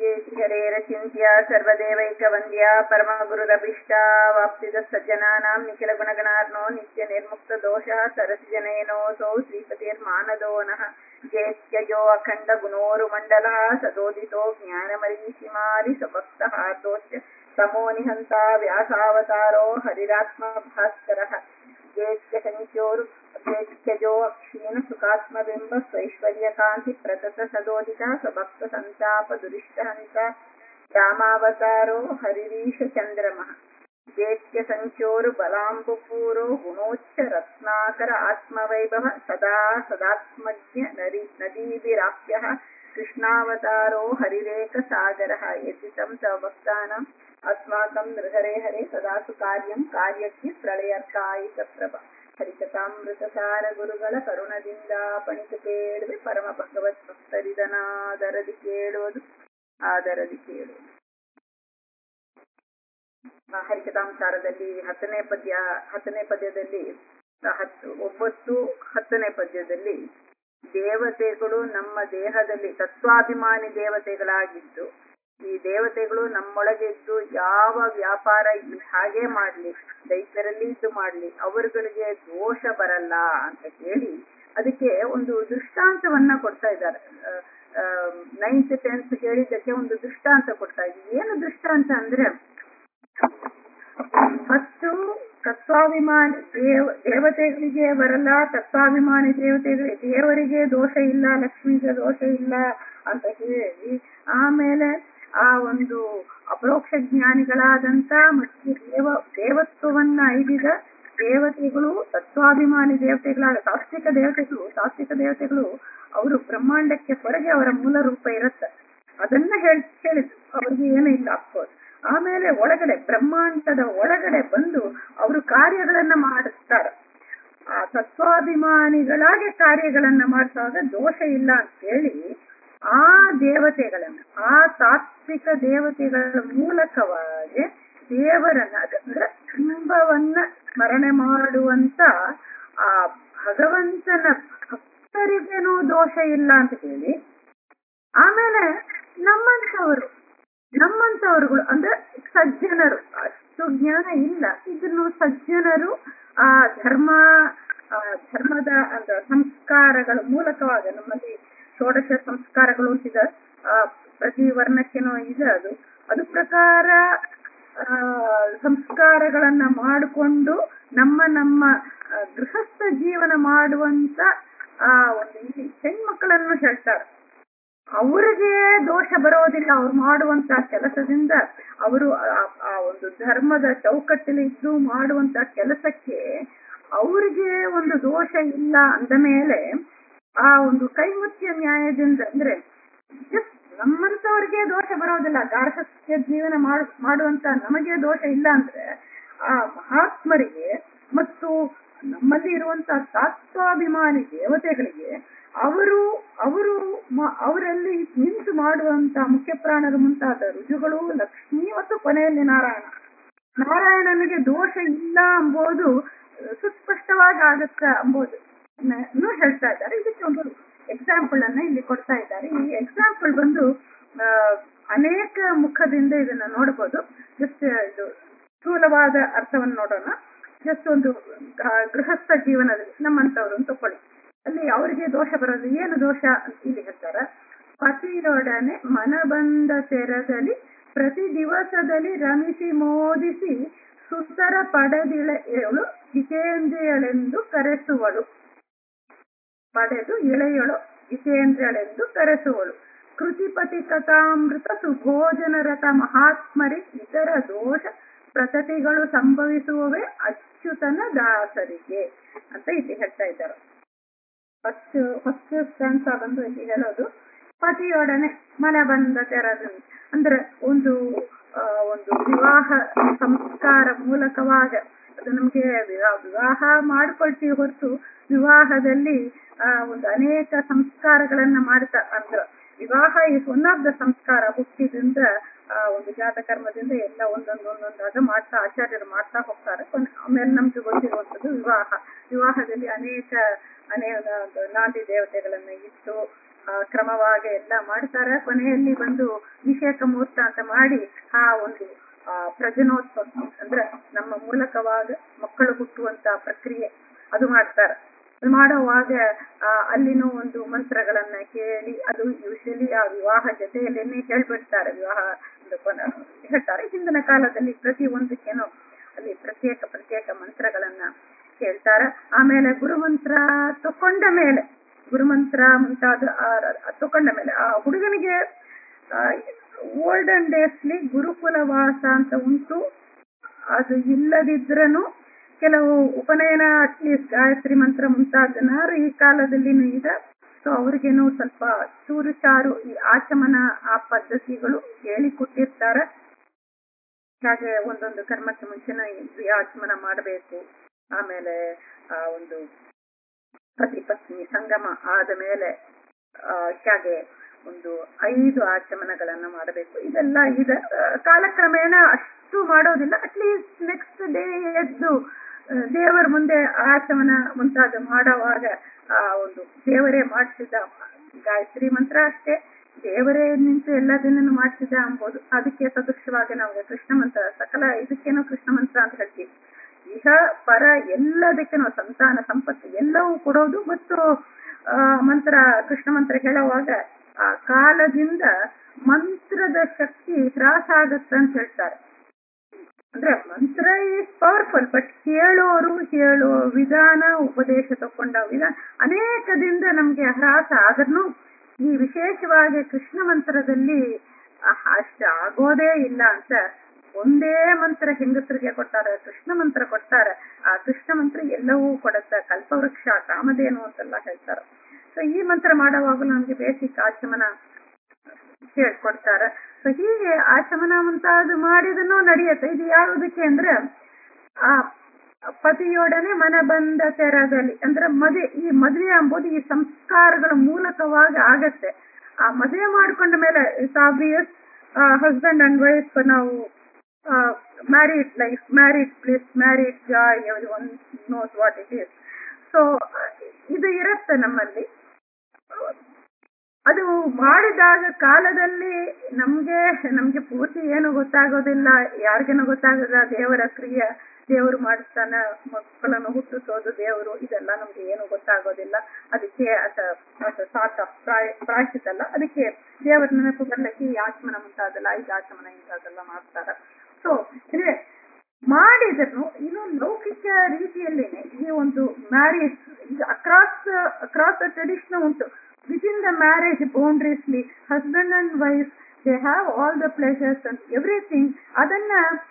ಜೇತಿ ಹರೇರಚಿಂತ್ಯ ಸರ್ವದೇವೈಕವಂದ್ಯ ಪರಮಗುರುರಭಿಷ್ಟ ವಾಪ್ಸಿದ ಸಜ್ಜನಾನಾಂ ನಿಖಿಲ ಗುಣಗಣಾರ್ನೋ ನಿತ್ಯ ನಿರ್ಮುಕ್ತ ದೋಷಃ ಸರಸಿ ಜನಯನೋऽಸೌ ಶ್ರೀಪತಿರ್ಮಾನದೋ ನಃ ಜೇತ್ಯಜೋ ಅಖಂಡ ಗುಣೋರು ಮಂಡಲ ಸದೋದಿತೋ ಜ್ಞಾನಮರೀಚಿಮಾಲಿ ಸ್ವಭಕ್ತಹಾರ್ದೋಶ್ಚ ಸಮೋ ನಿಹಂತ ವ್ಯಾಸಾವತಾರೋ ಹರಿರಾತ್ಮ ಭಾಸ್ಕರಃ ಜೇತ್ಯ ಸಂಖ್ಯೋರು ಜೇತ್ಯಜೋ ಅಕ್ಷೀಣ ಸುಖಾತ್ಮಬಿಂಬ ಸ್ವೈಶ್ವರ್ಯ ಕಾಂತಿ ಪ್ರತತ ಸದೋದಿತ ಸ್ವಭಕ್ತ ಸಂತಾಪ ದುರಿಷ್ಟಹಂತ ರಾಮಾವತಾರೋ ಹರಿರೀಶ ಚಂದ್ರಮಃ ಜೇತ್ಯ ಸಂಖ್ಯೋರು ಬಲಾಂಬುಪೂರೋ ಗುಣೋಚ್ಚ ರತ್ನಾಕರ ಆತ್ಮವೈಭವ ಸದಾ ಸದಾತ್ಮಜ್ಞ ನರಿ ನದೀಭಿರಾಪ್ಯ ಕೃಷ್ಣಾವತಾರೋ ಹರಿರೇಕ ಸಾಗರಃ ಯತಿತಂ ತವ ಭಕ್ತಾನಾಂ अस्माकं नृहरे हरे सदा सु कार्यं ಕಾರ್ಯಕ್ಕೆ ಪ್ರಳಯರ್ಕಾಯಿತ ಪ್ರಭ ಹರಿಕಥಾಮೃತಸಾರ ಗುರುಗಳ ಕರುಣದಿಂದ ಪಣಿತು ಕೇಳುವೆ ಪರಮ ಭಗವತ್ ಭಕ್ತರಿದನಾದರದಿ ಕೇಳುವುದು ಆದರದಿ ಕೇಳುವುದು ಹರಿಕಥಾಂಸಾರದಲ್ಲಿ ಹತ್ತನೇ ಪದ್ಯ ಹತ್ತನೇ ಪದ್ಯದಲ್ಲಿ ಹತ್ತು ಒಂಬತ್ತು ಹತ್ತನೇ ಪದ್ಯದಲ್ಲಿ ದೇವತೆಗಳು ನಮ್ಮ ದೇಹದಲ್ಲಿ ತತ್ವಾಭಿಮಾನಿ ದೇವತೆಗಳಾಗಿದ್ದು ಈ ದೇವತೆಗಳು ನಮ್ಮೊಳಗೆ ಇದ್ದು ಯಾವ ವ್ಯಾಪಾರ ಹಾಗೆ ಮಾಡ್ಲಿ ದೈತ್ಯರಲ್ಲಿ ಇದ್ದು ಮಾಡ್ಲಿ ಅವರುಗಳಿಗೆ ದೋಷ ಬರಲ್ಲ ಅಂತ ಹೇಳಿ ಅದಕ್ಕೆ ಒಂದು ದೃಷ್ಟಾಂತವನ್ನ ಕೊಡ್ತಾ ಇದ್ದಾರೆ ನೈನ್ತ್ ಟೆಂತ್ ಹೇಳಿದ್ದಕ್ಕೆ ಒಂದು ದೃಷ್ಟಾಂತ ಕೊಡ್ತಾ ಇದ್ದೀವಿ ಏನು ದೃಷ್ಟಾಂತ ಅಂದ್ರೆ ಫಸ್ಟು ತತ್ವಾಭಿಮಾನಿ ದೇವ ದೇವತೆಗಳಿಗೆ ಬರಲ್ಲ ತತ್ವಾಭಿಮಾನಿ ದೇವತೆಗಳಿಗೆ ದೇವರಿಗೆ ದೋಷ ಇಲ್ಲ ಲಕ್ಷ್ಮಿಗೆ ದೋಷ ಇಲ್ಲ ಅಂತ ಹೇಳಿ ಆಮೇಲೆ ಆ ಒಂದು ಅಪರೋಕ್ಷ ಜ್ಞಾನಿಗಳಾದಂತ ಮತ್ತು ದೇವ ದೇವತ್ವವನ್ನ ಐದಿದ ದೇವತೆಗಳು ತತ್ವಾಭಿಮಾನಿ ದೇವತೆಗಳಾದ ಸಾತ್ವಿಕ ದೇವತೆಗಳು ಸಾತ್ವಿಕ ದೇವತೆಗಳು ಅವರು ಬ್ರಹ್ಮಾಂಡಕ್ಕೆ ಹೊರಗೆ ಅವರ ಮೂಲ ರೂಪ ಇರುತ್ತೆ ಅದನ್ನ ಹೇಳಿ ಹೇಳಿದ್ರು ಅವ್ರಿಗೆ ಏನೂ ಇಲ್ಲ ಅಫ್ಕೋರ್ಸ್ ಆಮೇಲೆ ಒಳಗಡೆ ಬ್ರಹ್ಮಾಂಡದ ಒಳಗಡೆ ಬಂದು ಅವರು ಕಾರ್ಯಗಳನ್ನ ಮಾಡಿಸ್ತಾರೆ ಆ ತತ್ವಾಭಿಮಾನಿಗಳಾಗಿ ಕಾರ್ಯಗಳನ್ನ ಮಾಡಿಸುವಾಗ ದೋಷ ಇಲ್ಲ ಅಂತ ಹೇಳಿ ಆ ದೇವತೆಗಳನ್ನ ಆ ತಾತ್ವಿಕ ದೇವತೆಗಳ ಮೂಲಕವಾಗಿ ದೇವರನ್ನ ಅಂದ್ರೆ ಬಿಂಬವನ್ನ ಸ್ಮರಣೆ ಮಾಡುವಂತ ಆ ಭಗವಂತನ ಭಕ್ತರಿಗೇನೂ ದೋಷ ಇಲ್ಲ ಅಂತ ಹೇಳಿ ಆಮೇಲೆ ನಮ್ಮಂತವರು ನಮ್ಮಂತವರುಗಳು ಅಂದ್ರೆ ಸಜ್ಜನರು ಅಷ್ಟು ಜ್ಞಾನ ಇಲ್ಲ ಇದನ್ನು ಸಜ್ಜನರು ಆ ಧರ್ಮ ಧರ್ಮದ ಅಂದ್ರೆ ಸಂಸ್ಕಾರಗಳ ಮೂಲಕವಾಗಿ ನಮ್ಮಲ್ಲಿ ಷೋಡಶ ಸಂಸ್ಕಾರಗಳು ಅಂತಿದೆ ಆ ಪ್ರತಿ ವರ್ಣಕ್ಕೆನೋ ಇದೆ ಅದು ಅದು ಪ್ರಕಾರ ಆ ಸಂಸ್ಕಾರಗಳನ್ನ ಮಾಡಿಕೊಂಡು ನಮ್ಮ ನಮ್ಮ ಗೃಹಸ್ಥ ಜೀವನ ಮಾಡುವಂತ ಆ ಒಂದು ಇಲ್ಲಿ ಹೆಣ್ಮಕ್ಕಳನ್ನು ಹೇಳ್ತಾರೆ ಅವರಿಗೆ ದೋಷ ಬರೋದಿಲ್ಲ ಅವ್ರು ಮಾಡುವಂತ ಕೆಲಸದಿಂದ ಅವರು ಆ ಒಂದು ಧರ್ಮದ ಚೌಕಟ್ಟಲ್ಲಿ ಇದ್ದು ಮಾಡುವಂತ ಕೆಲಸಕ್ಕೆ ಅವರಿಗೆ ಒಂದು ದೋಷ ಇಲ್ಲ ಅಂದ ಮೇಲೆ ಆ ಒಂದು ಕೈಮುತ್ಯ ನ್ಯಾಯದಿಂದ ಅಂದ್ರೆ ಜಸ್ಟ್ ನಮ್ಮಂತವ್ರಿಗೆ ದೋಷ ಬರೋದಿಲ್ಲ ಗಾರ್ಹಸ್ಥ್ಯ ಜೀವನ ಮಾಡು ಮಾಡುವಂತ ನಮಗೆ ದೋಷ ಇಲ್ಲ ಅಂದ್ರೆ ಆ ಮಹಾತ್ಮರಿಗೆ ಮತ್ತು ನಮ್ಮಲ್ಲಿ ಇರುವಂತ ತಾತ್ವಾಭಿಮಾನಿ ದೇವತೆಗಳಿಗೆ ಅವರು ಅವರು ಅವರಲ್ಲಿ ನಿಂತು ಮಾಡುವಂತ ಮುಖ್ಯ ಪ್ರಾಣರು ಮುಂತಾದ ರುಜುಗಳು ಲಕ್ಷ್ಮಿ ಮತ್ತು ಕೊನೆಯಲ್ಲಿ ನಾರಾಯಣ ನಾರಾಯಣನಿಗೆ ದೋಷ ಇಲ್ಲ ಎಂಬುದು ಸುಸ್ಪಷ್ಟವಾಗಿ ಆಗತ್ತ ಎಂಬುದು ಹೇಳ್ತಾ ಇದ್ದಾರೆ ಇದಕ್ಕೆ ಒಂದು ಎಕ್ಸಾಂಪಲ್ ಅನ್ನ ಇಲ್ಲಿ ಕೊಡ್ತಾ ಇದ್ದಾರೆ ಈ ಎಕ್ಸಾಂಪಲ್ ಬಂದು ಅನೇಕ ಮುಖದಿಂದ ಇದನ್ನ ನೋಡಬಹುದು ಜಸ್ಟ್ ಇದು ಸ್ಥೂಲವಾದ ಅರ್ಥವನ್ನು ನೋಡೋಣ ಜಸ್ಟ್ ಒಂದು ಗೃಹಸ್ಥ ಜೀವನದಲ್ಲಿ ನಮ್ಮಂತವ್ರು ತಕೊಳ್ಳಿ ಅಲ್ಲಿ ಅವರಿಗೆ ದೋಷ ಬರೋದು ಏನು ದೋಷ ಅಂತ ಇಲ್ಲಿ ಹೇಳ್ತಾರ ಪತಿಯೊಡನೆ ಮನಬಂದ ತೆರದಲ್ಲಿ ಪ್ರತಿ ದಿವಸದಲ್ಲಿ ರಮಿಸಿ ಮೋದಿಸಿ ಸುತರ ಪಡೆದಿಳೆಯಳು ಜಿತೇಂದ್ರಿಯಳೆಂದು ಕರೆಸುವಳು ಪಡೆದು ಇಳೆಯಳು ಜಿತೇಂದ್ರಿಯಳೆಂದು ಕರೆಸುವಳು ಕೃತಿಪತಿ ಕಥಾಮೃತ ಸುಭೋಜನರತ ಮಹಾತ್ಮರಿ ಇತರ ದೋಷ ಪ್ರತತಿಗಳು ಸಂಭವಿಸುವವೇ ಅಚ್ಯುತನ ದಾಸರಿಗೆ ಅಂತ ಇಲ್ಲಿ ಹೇಳ್ತಾ ಇದ್ದಾರೆ ಫಸ್ಟ್ ಫಸ್ಟ್ ಸ್ಟ್ಯಾನ್ಸ ಬಂದು ಇಲ್ಲಿ ಹೇಳೋದು ಪತಿಯೊಡನೆ ಮನ ಬಂದ ತೆರದು ಅಂದ್ರೆ ಒಂದು ಒಂದು ವಿವಾಹ ಸಂಸ್ಕಾರ ಮೂಲಕವಾಗ ಅದು ನಮ್ಗೆ ವಿವಾಹ ಮಾಡ್ಕೊಳ್ತೀವಿ ಹೊರತು ವಿವಾಹದಲ್ಲಿ ಆ ಒಂದು ಅನೇಕ ಸಂಸ್ಕಾರಗಳನ್ನ ಮಾಡ್ತಾ ಅಂದ್ರ ವಿವಾಹ ಇಸ್ ಒನ್ ಆಫ್ ದ ಸಂಸ್ಕಾರ ಹುಟ್ಟಿದಿಂದ ಆ ಒಂದು ಜಾತ ಕರ್ಮದಿಂದ ಎಲ್ಲ ಒಂದೊಂದು ಒಂದೊಂದಾಗ ಮಾಡ್ತಾ ಆಚಾರ್ಯರು ಮಾಡ್ತಾ ಹೋಗ್ತಾರೆ ಆಮೇಲೆ ನಮ್ಗೆ ಗೊತ್ತಿರುವಂತದ್ದು ವಿವಾಹ ವಿವಾಹದಲ್ಲಿ ಅನೇಕ ಅನೇಕ ನಾಂದಿ ದೇವತೆಗಳನ್ನ ಇಟ್ಟು ಆ, ಕ್ರಮವಾಗಿ ಎಲ್ಲ ಮಾಡ್ತಾರೆ ಕೊನೆಯಲ್ಲಿ ಬಂದು ನಿಷೇಕ ಮುಹೂರ್ತ ಅಂತ ಮಾಡಿ ಆ ಒಂದು ಆ, ಪ್ರಜನೋತ್ಪತ್ತಿ ಅಂದ್ರೆ ನಮ್ಮ ಮೂಲಕವಾಗ ಮಕ್ಕಳು ಹುಟ್ಟುವಂತ ಪ್ರಕ್ರಿಯೆ ಅದು ಮಾಡ್ತಾರೆ ಅದು ಮಾಡುವಾಗ ಆ, ಅಲ್ಲಿನೂ ಒಂದು ಮಂತ್ರಗಳನ್ನ ಕೇಳಿ ಅದು ಯೂಶಲಿ ಆ ವಿವಾಹ ಜೊತೆಯಲ್ಲೇನೆ ಹೇಳ್ಬಿಡ್ತಾರೆ ವಿವಾಹ ಒಂದು ಕೊನ- ಹೇಳ್ತಾರೆ ಹಿಂದಿನ ಕಾಲದಲ್ಲಿ ಪ್ರತಿ ಒಂದಕ್ಕೇನೋ ಅಲ್ಲಿ ಪ್ರತ್ಯೇಕ ಪ್ರತ್ಯೇಕ ಮಂತ್ರಗಳನ್ನ ಹೇಳ್ತಾರೆ ಆಮೇಲೆ ಗುರುಮಂತ್ರ ತಕೊಂಡ ಮೇಲೆ ಗುರುಮಂತ್ರ ಮುಂತಾದ ಆ- ಆ ತಕೊಂಡ ಮೇಲೆ ಆ ಹುಡುಗನಿಗೆ ಓಲ್ಡನ್ ಡೇಸ್ಲಿ ಗುರುಕುಲ ವಾಸ ಅಂತ ಉಂಟು ಅದು ಇಲ್ಲದಿದ್ರನು ಕೆಲವು ಉಪನಯನ ಅಟ್ಲೀಸ್ಟ್ ಗಾಯತ್ರಿ ಮಂತ್ರ ಮುಂತಾದನಾರು ಈ ಕಾಲದಲ್ಲಿನೂ ಇದೆ ಸೊ ಅವ್ರಿಗೇನು ಸ್ವಲ್ಪ ಚೂರು ಚಾರು ಈ ಆಚಮನ ಆ ಪದ್ಧತಿಗಳು ಹೇಳಿಕೊಟ್ಟಿರ್ತಾರೆ ಹಾಗೆ ಒಂದೊಂದು ಕರ್ಮಕ್ಕೆ ಮುಂಚೆನ ಈ ಆಚಮನ ಮಾಡಬೇಕು ಆಮೇಲೆ ಆ ಒಂದು ಪತಿ ಪತ್ನಿ ಸಂಗಮ ಆದ ಮೇಲೆ ಆ, ಹಾಗೆ ಒಂದು ಐದು ಆಚಮನಗಳನ್ನ ಮಾಡಬೇಕು ಇದೆಲ್ಲ ಇದೆ ಆ, ಕಾಲಕ್ರಮೇಣ ಅಷ್ಟು ಮಾಡೋದಿಲ್ಲ ಅಟ್ಲೀಸ್ಟ್ ನೆಕ್ಸ್ಟ್ ಡೇ ಎದ್ದು ಆ, ದೇವರ ಮುಂದೆ ಆಚಮನ ಮುಂತಾದ ಮಾಡುವಾಗ ಆ ಒಂದು ದೇವರೇ ಮಾಡಿಸಿದ ಗಾಯತ್ರಿ ಮಂತ್ರ ಅಷ್ಟೇ ದೇವರೇ ನಿಂತು ಎಲ್ಲದನ್ನು ಮಾಡಿಸಿದ ಅಂಬೋದು ಅದಕ್ಕೆ ಸದೃಶವಾಗಿ ನಾವು ಕೃಷ್ಣ ಮಂತ್ರ ಸಕಲ ಇದಕ್ಕೇನೋ ಕೃಷ್ಣ ಮಂತ್ರ ಅಂತ ಹೇಳ್ತೀವಿ ಇಹ ಪರ ಎಲ್ಲದಕ್ಕೇನೋ ಸಂತಾನ ಸಂಪತ್ತು ಎಲ್ಲವೂ ಕೊಡೋದು ಮತ್ತು ಆ, ಮಂತ್ರ ಕೃಷ್ಣ ಮಂತ್ರ ಹೇಳುವಾಗ ಆ ಕಾಲದಿಂದ ಮಂತ್ರದ ಶಕ್ತಿ ಹ್ರಾಸ ಆಗುತ್ತೆ ಅಂತ ಹೇಳ್ತಾರೆ ಅಂದ್ರೆ ಮಂತ್ರ ಈಸ್ ಪವರ್ಫುಲ್ ಬಟ್ ಹೇಳೋರು ಹೇಳೋ ವಿಧಾನ ಉಪದೇಶ ತಕೊಂಡ ವಿಧಾನ ಅನೇಕದಿಂದ ನಮ್ಗೆ ಹ್ರಾಸ ಆದ್ರೂ ಈ ವಿಶೇಷವಾಗಿ ಕೃಷ್ಣ ಮಂತ್ರದಲ್ಲಿ ಅ- ಅಷ್ಟು ಆಗೋದೇ ಇಲ್ಲ ಅಂತ ಒಂದೇ ಮಂತ್ರ ಹೆಂಗಸರಿಗೆ ಕೊಟ್ಟಾರೆ ಕೃಷ್ಣ ಮಂತ್ರ ಕೊಟ್ಟಾರೆ ಆ ಕೃಷ್ಣ ಮಂತ್ರ ಎಲ್ಲವೂ ಕೊಡುತ್ತೆ ಕಲ್ಪವೃಕ್ಷ ಕಾಮಧೇನು ಅಂತೆಲ್ಲ ಹೇಳ್ತಾರೆ ಸೊ ಈ ಮಂತ್ರ ಮಾಡುವಾಗಲೂ ನಮ್ಗೆ ಬೇಸಿಕ್ ಆಚಮನ ಹೇಳ್ಕೊಡ್ತಾರೆ ಸೊ ಹೀಗೆ ಆಚಮನ ಮುಂತಾದ ಮಾಡಿದನು ನಡೆಯುತ್ತೆ ಇದು ಯಾವುದಕ್ಕೆ ಅಂದ್ರೆ ಆ ಪತಿಯೊಡನೆ ಮನ ಬಂದ ತೆರದಲ್ಲಿ ಅಂದ್ರೆ ಮದುವೆ ಈ ಮದುವೆ ಎಂಬುದು ಈ ಸಂಸ್ಕಾರಗಳ ಮೂಲಕವಾಗಿ ಆಗತ್ತೆ ಆ ಮದುವೆ ಮಾಡ್ಕೊಂಡ ಮೇಲೆ it's obvious husband and wife ನಾವು married life married place married joy everyone knows what it is so ಇದು ಇರುತ್ತೆ ನಮ್ಮಲ್ಲಿ ಅದು ಮಾಡಿದಾಗ ಕಾಲದಲ್ಲಿ ನಮ್ಗೆ ನಮ್ಗೆ ಪೂರ್ತಿ ಏನು ಗೊತ್ತಾಗೋದಿಲ್ಲ ಯಾರಿಗೇನು ಗೊತ್ತಾಗದ ದೇವರ ಕ್ರಿಯೆ ದೇವರು ಮಾಡಿಸ್ತಾನ ಮಕ್ಕಳನ್ನು ಹುಟ್ಟಿಸೋದು ದೇವರು ಇದೆಲ್ಲ ನಮ್ಗೆ ಏನು ಗೊತ್ತಾಗೋದಿಲ್ಲ ಅದಕ್ಕೆ ಸಾರ್ಟ್ ಆಫ್ ಪ್ರಾಯ ಪ್ರಾಯಶ್ಚಿತ್ತಲ್ಲ ಅದಕ್ಕೆ ದೇವರ ನೆನಪು ಬರ್ಲಿಕ್ಕೆ ಈ ಆಚಮನ ಮುಂತಾದಲ್ಲ ಐದು ಆಚಮನ ಇಂತಾದೆಲ್ಲ ಮಾಡ್ತಾರೆ ಸೊ ಇದೇ ಮಾಡಿದ್ರು ಇನ್ನು ಲೌಕಿಕ ರೀತಿಯಲ್ಲೇನೆ ಈ ಒಂದು marriage across across the tradition ಉಂಟು ವಿತಿನ್ ದ ಮ್ಯಾರೇಜ್ ಬೌಂಡ್ರೀಸ್ಲಿ husband and wife they have all the places and everything ಅದನ್ನ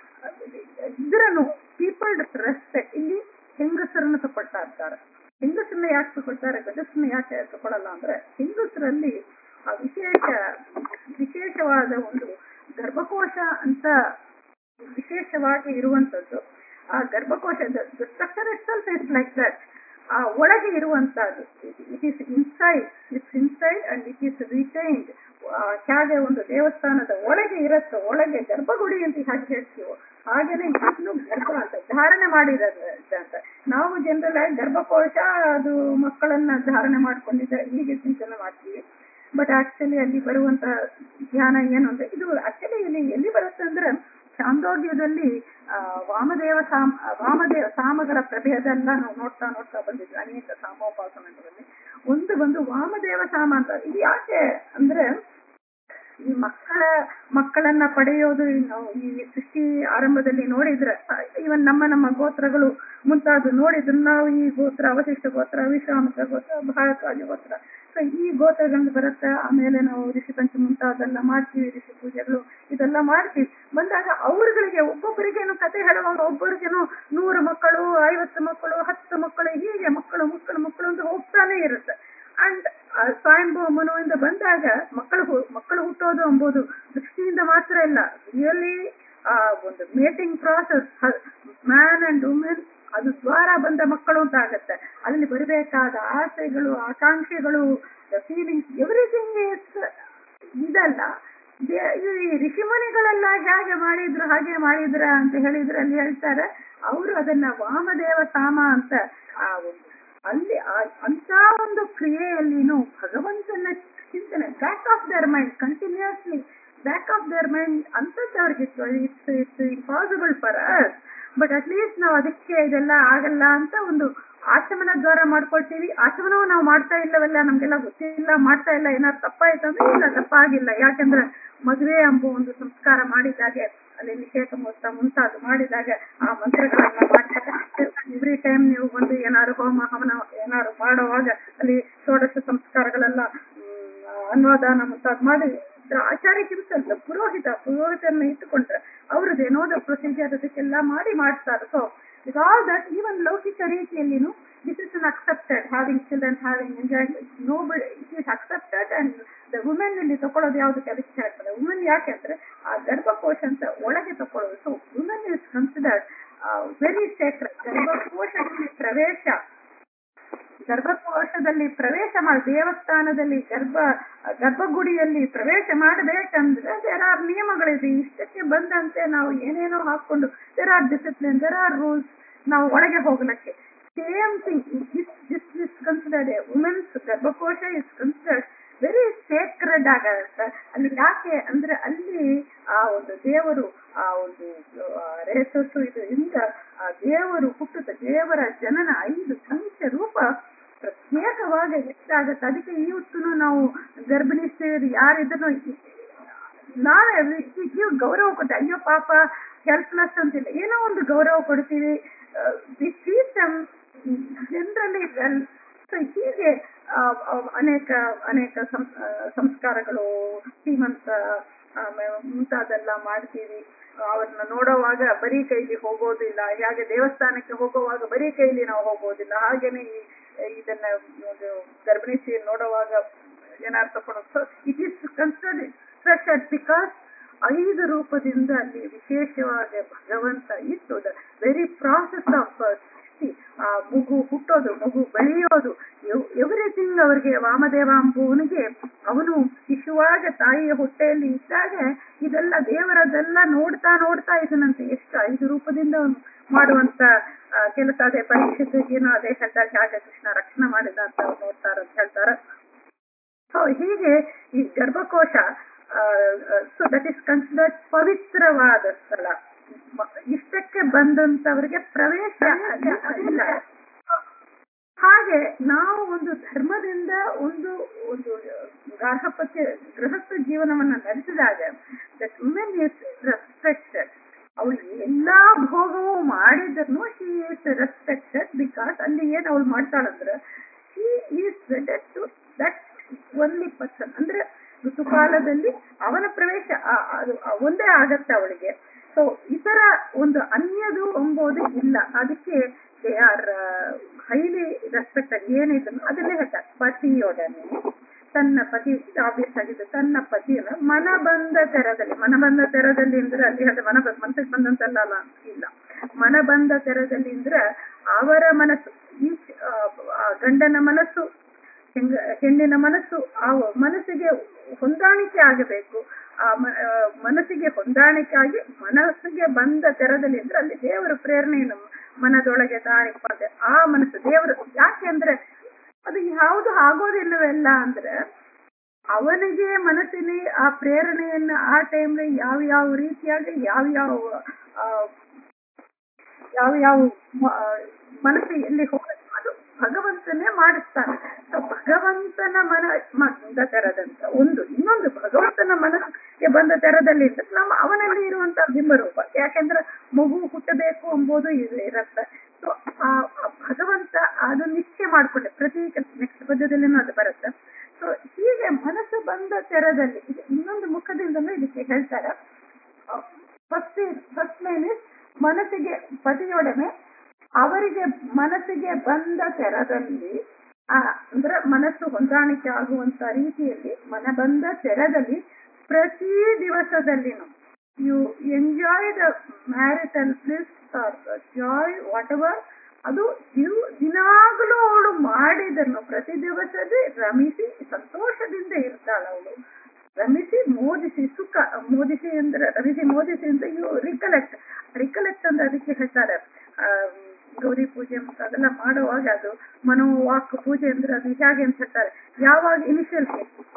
ಇದ್ರನು ಪೀಪಲ್ ರೆಸ್ಪೆಕ್ಟ್ ಇಲ್ಲಿ ಹೆಂಗಸರನ್ನು ತಗೊಳ್ತಾ ಇರ್ತಾರೆ ಹೆಂಗಸರನ್ನ ಯಾಕೆ ತಗೊಳ್ತಾರೆ ಗಂಡಸರನ್ನ ಯಾಕೆ ತಗೊಳ್ಳಲ್ಲ ಅಂದ್ರೆ ಹೆಂಗಸರಲ್ಲಿ ಆ ವಿಶೇಷ ವಿಶೇಷವಾದ ಒಂದು ಗರ್ಭಕೋಶ ಅಂತ ವಿಶೇಷವಾಗಿ ಇರುವಂತದ್ದು ಆ ಗರ್ಭಕೋಶ structure itself is like that ಆ ಒಳಗೆ ಇರುವಂತಹದ್ದು it is inside it's inside and it is retained ಹೇಗೆ ಒಂದು ದೇವಸ್ಥಾನದ ಒಳಗೆ ಇರತ್ತೋ ಒಳಗೆ ಗರ್ಭಗುಡಿ ಅಂತ ಹೇಗೆ ಹೇಳ್ತೀವೋ ಹಾಗೇನೆ ಇನ್ನು ಗರ್ಭ ಅಂತ ಧಾರಣೆ ಮಾಡಿರೋದು ಅಂತ ನಾವು ಜನರಲ್ ಆಗಿ ಗರ್ಭಕೋಶ ಅದು ಮಕ್ಕಳನ್ನ ಧಾರಣೆ ಮಾಡ್ಕೊಂಡಿದ್ರೆ ಹೀಗೆ ಚಿಂತನೆ ಮಾಡ್ತೀವಿ ಬಟ್ ಆಕ್ಚುಲಿ ಅಲ್ಲಿ ಬರುವಂತ ಧ್ಯಾನ ಏನು ಅಂದ್ರೆ ಇದು ಆಕ್ಚುಲಿ ಇಲ್ಲಿ ಎಲ್ಲಿ ಬರುತ್ತೆ ಅಂದ್ರೆ ಚಾಂದೋಗ್ಯದಲ್ಲಿ ಆ, ವಾಮದೇವ ಸಾಮ ವಾಮದೇವ ಸಾಮಗಳ ಪ್ರಭೇದ ಎಲ್ಲ ನಾವು ನೋಡ್ತಾ ನೋಡ್ತಾ ಬಂದಿದ್ವಿ ಅನೇಕ ಸಾಮೋಪಾಸನಗಳಲ್ಲಿ ಒಂದು ಬಂದು ವಾಮದೇವ ಸಾಮ ಅಂತ ಇದು ಯಾಕೆ ಅಂದ್ರೆ ಈ ಮಕ್ಕಳ ಮಕ್ಕಳನ್ನ ಪಡೆಯೋದು ನಾವು ಈ ಸೃಷ್ಟಿ ಆರಂಭದಲ್ಲಿ ನೋಡಿದ್ರೆ ಇವನ್ ನಮ್ಮ ನಮ್ಮ ಗೋತ್ರಗಳು ಮುಂತಾದ ನೋಡಿದ್ರೆ ನಾವು ಈ ಗೋತ್ರ ಅವಶಿಷ್ಟ ಗೋತ್ರ ವಿಶ್ವಾಮಿತ್ರ ಗೋತ್ರ ಭಾರದ್ವಾಜ ಗೋತ್ರ ಸೊ ಈ ಗೋತ್ರಗಳು ಬರುತ್ತೆ ಆಮೇಲೆ ನಾವು ಋಷಿ ಪಂಚ ಮುಂತಾದೆಲ್ಲ ಮಾಡ್ತೀವಿ ಋಷಿ ಪೂಜೆಗಳು ಇದೆಲ್ಲ ಮಾಡ್ತೀವಿ ಬಂದಾಗ ಅವ್ರಗಳಿಗೆ ಒಬ್ಬೊಬ್ಬರಿಗೇನು ಕತೆ ಹೇಳುವವರು ಒಬ್ಬರಿಗೇನು ನೂರು ಮಕ್ಕಳು ಐವತ್ತು ಮಕ್ಕಳು ಹತ್ತು ಮಕ್ಕಳು ಹೀಗೆ ಮಕ್ಕಳು ಮಕ್ಕಳು ಮಕ್ಕಳು ಅಂತ ಹೋಗ್ತಾನೆ ಇರುತ್ತೆ ಅಂಡ್ ಸ್ವಯಂಭೂ ಮನುವಿಂದ ಬಂದಾಗ ಮಕ್ಕಳು ಹು- ಮಕ್ಕಳು ಹುಟ್ಟೋದು ಎಂಬುದು ದೃಷ್ಟಿಯಿಂದ ಮಾತ್ರ ಇಲ್ಲ ರಿಯಲಿ ಆ ಒಂದು mating process man and women ಅದು ದ್ವಾರ ಬಂದ ಮಕ್ಕಳು ಅಂತ ಆಗತ್ತೆ ಅಲ್ಲಿ ಬರಬೇಕಾದ ಆಸೆಗಳು ಆಕಾಂಕ್ಷೆಗಳು ಫೀಲಿಂಗ್ಸ್ ಎವ್ರಿಥಿಂಗ್ ಇಸ್ ಇದಲ್ಲ ದೇ- ಈ ಋಷಿಮುನಿಗಳೆಲ್ಲ ಹೇಗೆ ಮಾಡಿದ್ರು ಹಾಗೆ ಮಾಡಿದ್ರ ಅಂತ ಹೇಳಿದ್ರೆ ಅಲ್ಲಿ ಹೇಳ್ತಾರೆ ಅವರು ಅದನ್ನ ವಾಮದೇವ ಸಾಮ ಅಂತ ಆ ಒಂದು ಅಲ್ಲಿ ಆ- ಅಂತ ಒಂದು ಕ್ರಿಯೆಯಲ್ಲಿನೂ ಭಗವಂತನ mind continuously back of their mind ಅಂತದ್ದು ಅವ್ರಿಗಿತ್ತು it's it's impossible for us but at least ನಾವು ಅದಕ್ಕೆ ಇದೆಲ್ಲ ಆಗಲ್ಲ ಅಂತ ಒಂದು ಆಚಮನ ದ್ವಾರ ಮಾಡ್ಕೊಳ್ತೀವಿ ಆಚಮನವು ನಾವು ಮಾಡ್ತಾ ಇಲ್ಲವಲ್ಲ ನಮ್ಗೆಲ್ಲ ಗೊತ್ತಿಲ್ಲ ಮಾಡ್ತಾ ಇಲ್ಲ ಏನಾದ್ರು ತಪ್ಪಾಯ್ತು ಅಂದ್ರೆ ಇಲ್ಲ ತಪ್ಪಾಗಿಲ್ಲ ಯಾಕಂದ್ರೆ ಮದುವೆ ಎಂಬ ಒಂದು ಸಂಸ್ಕಾರ ಮಾಡಿದಾಗೆ ಅಲ್ಲಿ ನಿಷೇಧ ಮೋಸ ಮುಂತಾದ ಮಾಡಿದಾಗ ಆ ಮಂತ್ರಗಳನ್ನ ಮಾಡ್ತಾರೆ ಎವ್ರಿ ಟೈಮ್ ನೀವು ಬಂದು ಏನಾದ್ರು ಹೋಮ ಹವನ ಏನಾದ್ರು ಮಾಡುವಾಗ ಅಲ್ಲಿ ಷೋಡಶ ಸಂಸ್ಕಾರಗಳೆಲ್ಲ ಹ್ಮ್, ಅನ್ವಾದಾನ ಮುಂತಾದ್ ಮಾಡಿ ಆಚಾರ್ಯ ಹಿಮ್ಸಲ್ಲ ಪುರೋಹಿತ ಪುರೋಹಿತರನ್ನ ಇಟ್ಟುಕೊಂಡ್ರೆ ಅವ್ರದ್ದು ಏನೋದ ಪ್ರೊಸೀಜರ್ ಅದಕ್ಕೆಲ್ಲ ಮಾಡಿ ಮಾಡ್ತಾರೆ so with all that even ಲೌಕಿಕ ರೀತಿಯಲ್ಲಿನೂ this is unaccepted having children having enjoy no it is accepted and the women ಇಲ್ಲಿ ತಗೊಳ್ಳೋದು ಯಾವುದಕ್ಕೆ ಅದಕ್ಕೆ ಹೇಳ್ತಾರೆ ವುಮೆನ್ ಯಾಕೆಂದ್ರೆ ಆ ಗರ್ಭಕೋಶ ಅಂತ ಒಳಗೆ ತಗೊಳ್ಳೋದು so women is considered very sacred ಗರ್ಭಕೋಶದಲ್ಲಿ ಪ್ರವೇಶ ಗರ್ಭಕೋಶದಲ್ಲಿ ಪ್ರವೇಶ ಮಾಡಿ ದೇವಸ್ಥಾನದಲ್ಲಿ ಗರ್ಭ ಗರ್ಭಗುಡಿಯಲ್ಲಿ ಪ್ರವೇಶ ಮಾಡಬೇಕಂದ್ರೆ ದೇರ್ ಆರ್ ನಿಯಮಗಳಿದೆ ಇಷ್ಟಕ್ಕೆ ಬಂದಂತೆ ನಾವು ಏನೇನೋ ಹಾಕೊಂಡು there are discipline there are rules ನಾವು ಒಳಗೆ ಹೋಗ್ಲಿಕ್ಕೆ same thing this is considered women's ಗರ್ಭಕೋಶ ಇಸ್ ಕನ್ಸಿಡರ್ಡ್ ವೆರಿ ಸೇಕ್ರೆಡ್ ಆಗತ್ತೆ ಅಲ್ಲಿ ಯಾಕೆ ಅಂದ್ರೆ ಅಲ್ಲಿ ಆ ಒಂದು ದೇವರು ಆ ಒಂದು ರೇಸಸ್ಸು ಇದು ಇಂದ ಆ ದೇವರು ಹುಟ್ಟುತ್ತ ದೇವರ ಜನನ ಐದು ಸಂಖ್ಯೆ ರೂಪ ಪ್ರತ್ಯೇಕವಾಗಿ ಹೆಚ್ಚಾಗತ್ತೆ ಅದಕ್ಕೆ ಇವತ್ತು ನಾವು ಗರ್ಭಿಣಿ ಸೇರಿ ಯಾರಿದನ್ನು ನಾವೇ ನೀವು ಗೌರವ ಕೊಟ್ಟೆ ಅಯ್ಯೋ ಪಾಪ ಹೆಲ್ಪ್ಲೆಸ್ ಅಂತಿಲ್ಲ ಏನೋ ಒಂದು ಗೌರವ ಕೊಡ್ತೀವಿ ಜನರಲಿ ಸೊ ಹೀಗೆ ಆ, ಆ, ಅನೇಕ ಅನೇಕ ಸಂ- ಆ, ಸಂಸ್ಕಾರಗಳು ಶ್ರೀಮಂತ ಆಮೇಲೆ ಮುಂತಾದೆಲ್ಲ ಮಾಡ್ತೀವಿ ಅವ್ರನ್ನ ನೋಡುವಾಗ ಬರೀ ಕೈಲಿ ಹೋಗೋದಿಲ್ಲ ಹಾಗೆ ದೇವಸ್ಥಾನಕ್ಕೆ ಹೋಗುವಾಗ ಬರೀ ಕೈಲಿ ನಾವು ಹೋಗೋದಿಲ್ಲ ಹಾಗೇನೆ ಈ ಇದನ್ನ ಒಂದು ಗರ್ಭಿಣಿ ಸ್ತ್ರೀ ನೋಡುವಾಗ ಏನಾದ್ರು ತಕೊಂಡು it is considered special because ಐದು ರೂಪದಿಂದ ಅಲ್ಲಿ ವಿಶೇಷವಾಗಿ ಭಗವಂತ ಇಟ್ಟು ವೆರಿ ಪ್ರಾಸೆಸ್ ಆಫ್ ಆ ಮಗು ಹುಟ್ಟೋದು ಮಗು ಬೆಳೆಯೋದು ಎವ್ರಿಥಿಂಗ್ ಅವರಿಗೆ ವಾಮದೇವ ಅಂಬುವನಿಗೆ ಅವನು ಶಿಶುವಾಗ ತಾಯಿಯ ಹೊಟ್ಟೆಯಲ್ಲಿ ಇದ್ದಾಗ ಇದೆಲ್ಲ ದೇವರದೆಲ್ಲ ನೋಡ್ತಾ ನೋಡ್ತಾ ಇದನಂತೆ ಎಷ್ಟು ಐದು ರೂಪದಿಂದ ಅವನು ಮಾಡುವಂತ ಆ, ಕೆಲಸ ಅದೇ ಪರೀಕ್ಷೆಗೇನೋ ಅದೇ ಹೇಳ್ತಾರೆ ಹಾಗೆ ಕೃಷ್ಣ ರಕ್ಷಣೆ ಮಾಡಿದ ಅಂತ ಅವ್ರು ನೋಡ್ತಾರ ಅಂತ ಹೇಳ್ತಾರೆ ಸೊ ಹೀಗೆ ಈ ಗರ್ಭಕೋಶ ಸೊ ದಟ್ ಇಸ್ ಕನ್ಸಿಡರ್ಡ್ ಪವಿತ್ರವಾದ ಸ್ಥಳ ಮ- ಇಷ್ಟಕ್ಕೆ ಬಂದಂತವರಿಗೆ ಪ್ರವೇಶ ಅಲ್ಲಿ ಇಲ್ಲ ಹಾಗೆ ನಾವು ಒಂದು ಧರ್ಮದಿಂದ ಒಂದು ಒಂದು ಗಾರ್ಹಪತ್ಯ ಗೃಹಸ್ಥ ಜೀವನವನ್ನ ನಡೆಸಿದಾಗ ದಟ್ ವುಮೆನ್ ಇಸ್ ರೆಸ್ಪೆಕ್ಟೆಡ್ ಅವಳು ಎಲ್ಲಾ ಭೋಗವೂ ಮಾಡಿದ್ರು ಶಿ ಇಸ್ ರೆಸ್ಪೆಕ್ಟೆಡ್ ಬಿಕಾಸ್ ಅಲ್ಲಿ ಏನ್ ಅವಳು ಮಾಡ್ತಾಳಂದ್ರೆ she is wedded to that only person ಅಂದ್ರೆ ಋತುಕಾಲದಲ್ಲಿ ಅವನ ಪ್ರವೇಶ ಆ- ಅದು ಆ ಒಂದೇ ಆಗತ್ತೆ ಅವಳಿಗೆ ಸೊ ಇತರ ಒಂದು ಅನ್ಯದು ಎಂಬುದು ಇಲ್ಲ ಅದಕ್ಕೆ ದೇ ಆರ್ ಹೈಲಿ ರೆಸ್ಪೆಕ್ಟೆಡ್ ಏನಿದ್ರು ಅದನ್ನೇ ಹೇಳ್ತಾರೆ ಪತಿಯೊಡನೆ ತನ್ನ ಪತಿ ಆಬ್ವಿಯಸ್ ಆಗಿದೆ ತನ್ನ ಪತಿಯನ್ನ ಮನ ಬಂದ ತೆರದಲ್ಲಿ ಮನ ಬಂದ ತೆರದಲ್ಲಿ ಅಂದ್ರೆ ಅಲ್ಲಿ ಹೇಳ್ತಾರೆ ಮನ ಬಂದ ಮನಸ್ಸಿಗೆ ಬಂದಂತಲ್ಲ ಅಲ್ಲ ಇಲ್ಲ ಮನ ಬಂದ ತೆರದಲ್ಲಿ ಅಂದ್ರೆ ಅವರ ಮನಸ್ಸು ಈಚ್ ಆ ಗಂಡನ ಮನಸ್ಸು ಹೆಂಗ ಹೆಣ್ಣಿನ ಮನಸ್ಸು ಆ ಮನಸ್ಸಿಗೆ ಹೊಂದಾಣಿಕೆ ಆಗಬೇಕು ಆ ಮ- ಆ ಮನಸ್ಸಿಗೆ ಹೊಂದಾಣಿಕೆ ಆಗಿ ಮನಸ್ಸಿಗೆ ಬಂದ ತೆರದಲ್ಲಿ ಅಂದ್ರೆ ಅಲ್ಲಿ ದೇವರ ಪ್ರೇರಣೆಯನ್ನು ಮನದೊಳಗೆ ತಾರಿಪಾದೆ ಆ ಮನಸ್ಸು ದೇವರು ಯಾಕೆ ಅಂದ್ರೆ ಅದು ಯಾವುದು ಆಗೋದಿಲ್ಲವೆಲ್ಲ ಅಂದ್ರೆ ಅವನಿಗೆ ಮನಸ್ಸಿನ ಆ ಪ್ರೇರಣೆಯನ್ನ ಆ ಟೈಮ್ಲಿ ಯಾವ ಯಾವ ರೀತಿಯಾಗಿ ಯಾವ ಯಾವ ಆ, ಯಾವ ಯಾವ ಮ- ಮನಸ್ಸು ಎಲ್ಲಿ ಹೋಗುತ್ತೆ ಅದು ಭಗವಂತನೇ ಮಾಡಿಸ್ತಾನೆ So, ಭಗವಂತನ ಮನ ಬಂದ ತೆರದಂತ ಒಂದು ಇನ್ನೊಂದು ಭಗವಂತನ ಮನಸ್ಸಿಗೆ ಬಂದ ತೆರದಲ್ಲಿ ಇದ್ರೆ ನಮ್ಮ ಅವನಲ್ಲಿ ಇರುವಂತ ಬಿಂಬರೂಪ ಯಾಕೆಂದ್ರೆ ಮಗು ಹುಟ್ಟಬೇಕು ಎಂಬುದು ಇದು ಇರತ್ತೆ ಸೊ ಆ ಆ ಭಗವಂತ ಅದು ನಿಶ್ಚಯ ಮಾಡ್ಕೊಂಡೆ ಪ್ರತಿ ನೆಕ್ಸ್ಟ್ ಪದ್ಯದಲ್ಲಿನೂ ಅದು ಬರುತ್ತೆ ಸೊ ಹೀಗೆ ಮನಸ್ಸು ಬಂದ ತೆರದಲ್ಲಿ ಇದು ಇನ್ನೊಂದು ಮುಖದಿಂದಲೂ ಇದಕ್ಕೆ ಹೇಳ್ತಾರೆ ಫಸ್ಟ್ ಫಸ್ಟ್ ಲೈನ್ ಇಸ್ ಮನಸ್ಸಿಗೆ ಪತಿಯೊಡನೆ ಅವರಿಗೆ ಮನಸ್ಸಿಗೆ ಬಂದ ತೆರದಲ್ಲಿ ಆ, ಅಂದ್ರೆ ಮನಸ್ಸು ಹೊಂದಾಣಿಕೆ ಆಗುವಂತ ರೀತಿಯಲ್ಲಿ ಮನ ಬಂದ ತೆರದಲ್ಲಿ ಪ್ರತಿ ದಿವಸದಲ್ಲಿನೂ you enjoy the marital bliss or joy whatever ಅದು ಇರು ದಿನಾಗಲೂ ಅವಳು ಮಾಡಿದನ್ನು ಪ್ರತಿ ದಿವಸದೇ ರಮಿಸಿ ಸಂತೋಷದಿಂದ ಇರ್ತಾಳ ಅವಳು ರಮಿಸಿ ಮೋದಿಸಿ ಸುಖ ಮೋದಿಸಿ ಅಂದ್ರೆ ರಮಿಸಿ ಮೋದಿಸಿ ಅಂತ ಯು ರಿಕಲೆಕ್ಟ್ ರಿಕಲೆಕ್ಟ್ ಅಂತ ಅದಕ್ಕೆ ಹೇಳ್ತಾರೆ ಆ, ಗೌರಿ ಪೂಜೆ ಮತ್ತು ಅದೆಲ್ಲ ಮಾಡುವಾಗ ಅದು ಮನೋ ವಾಕ್ ಪೂಜೆ ಅಂದ್ರೆ ಅದು ಹೇಗೆ ಅಂತ ಹೇಳ್ತಾರೆ ಯಾವಾಗ ಇನಿಷಿಯಲ್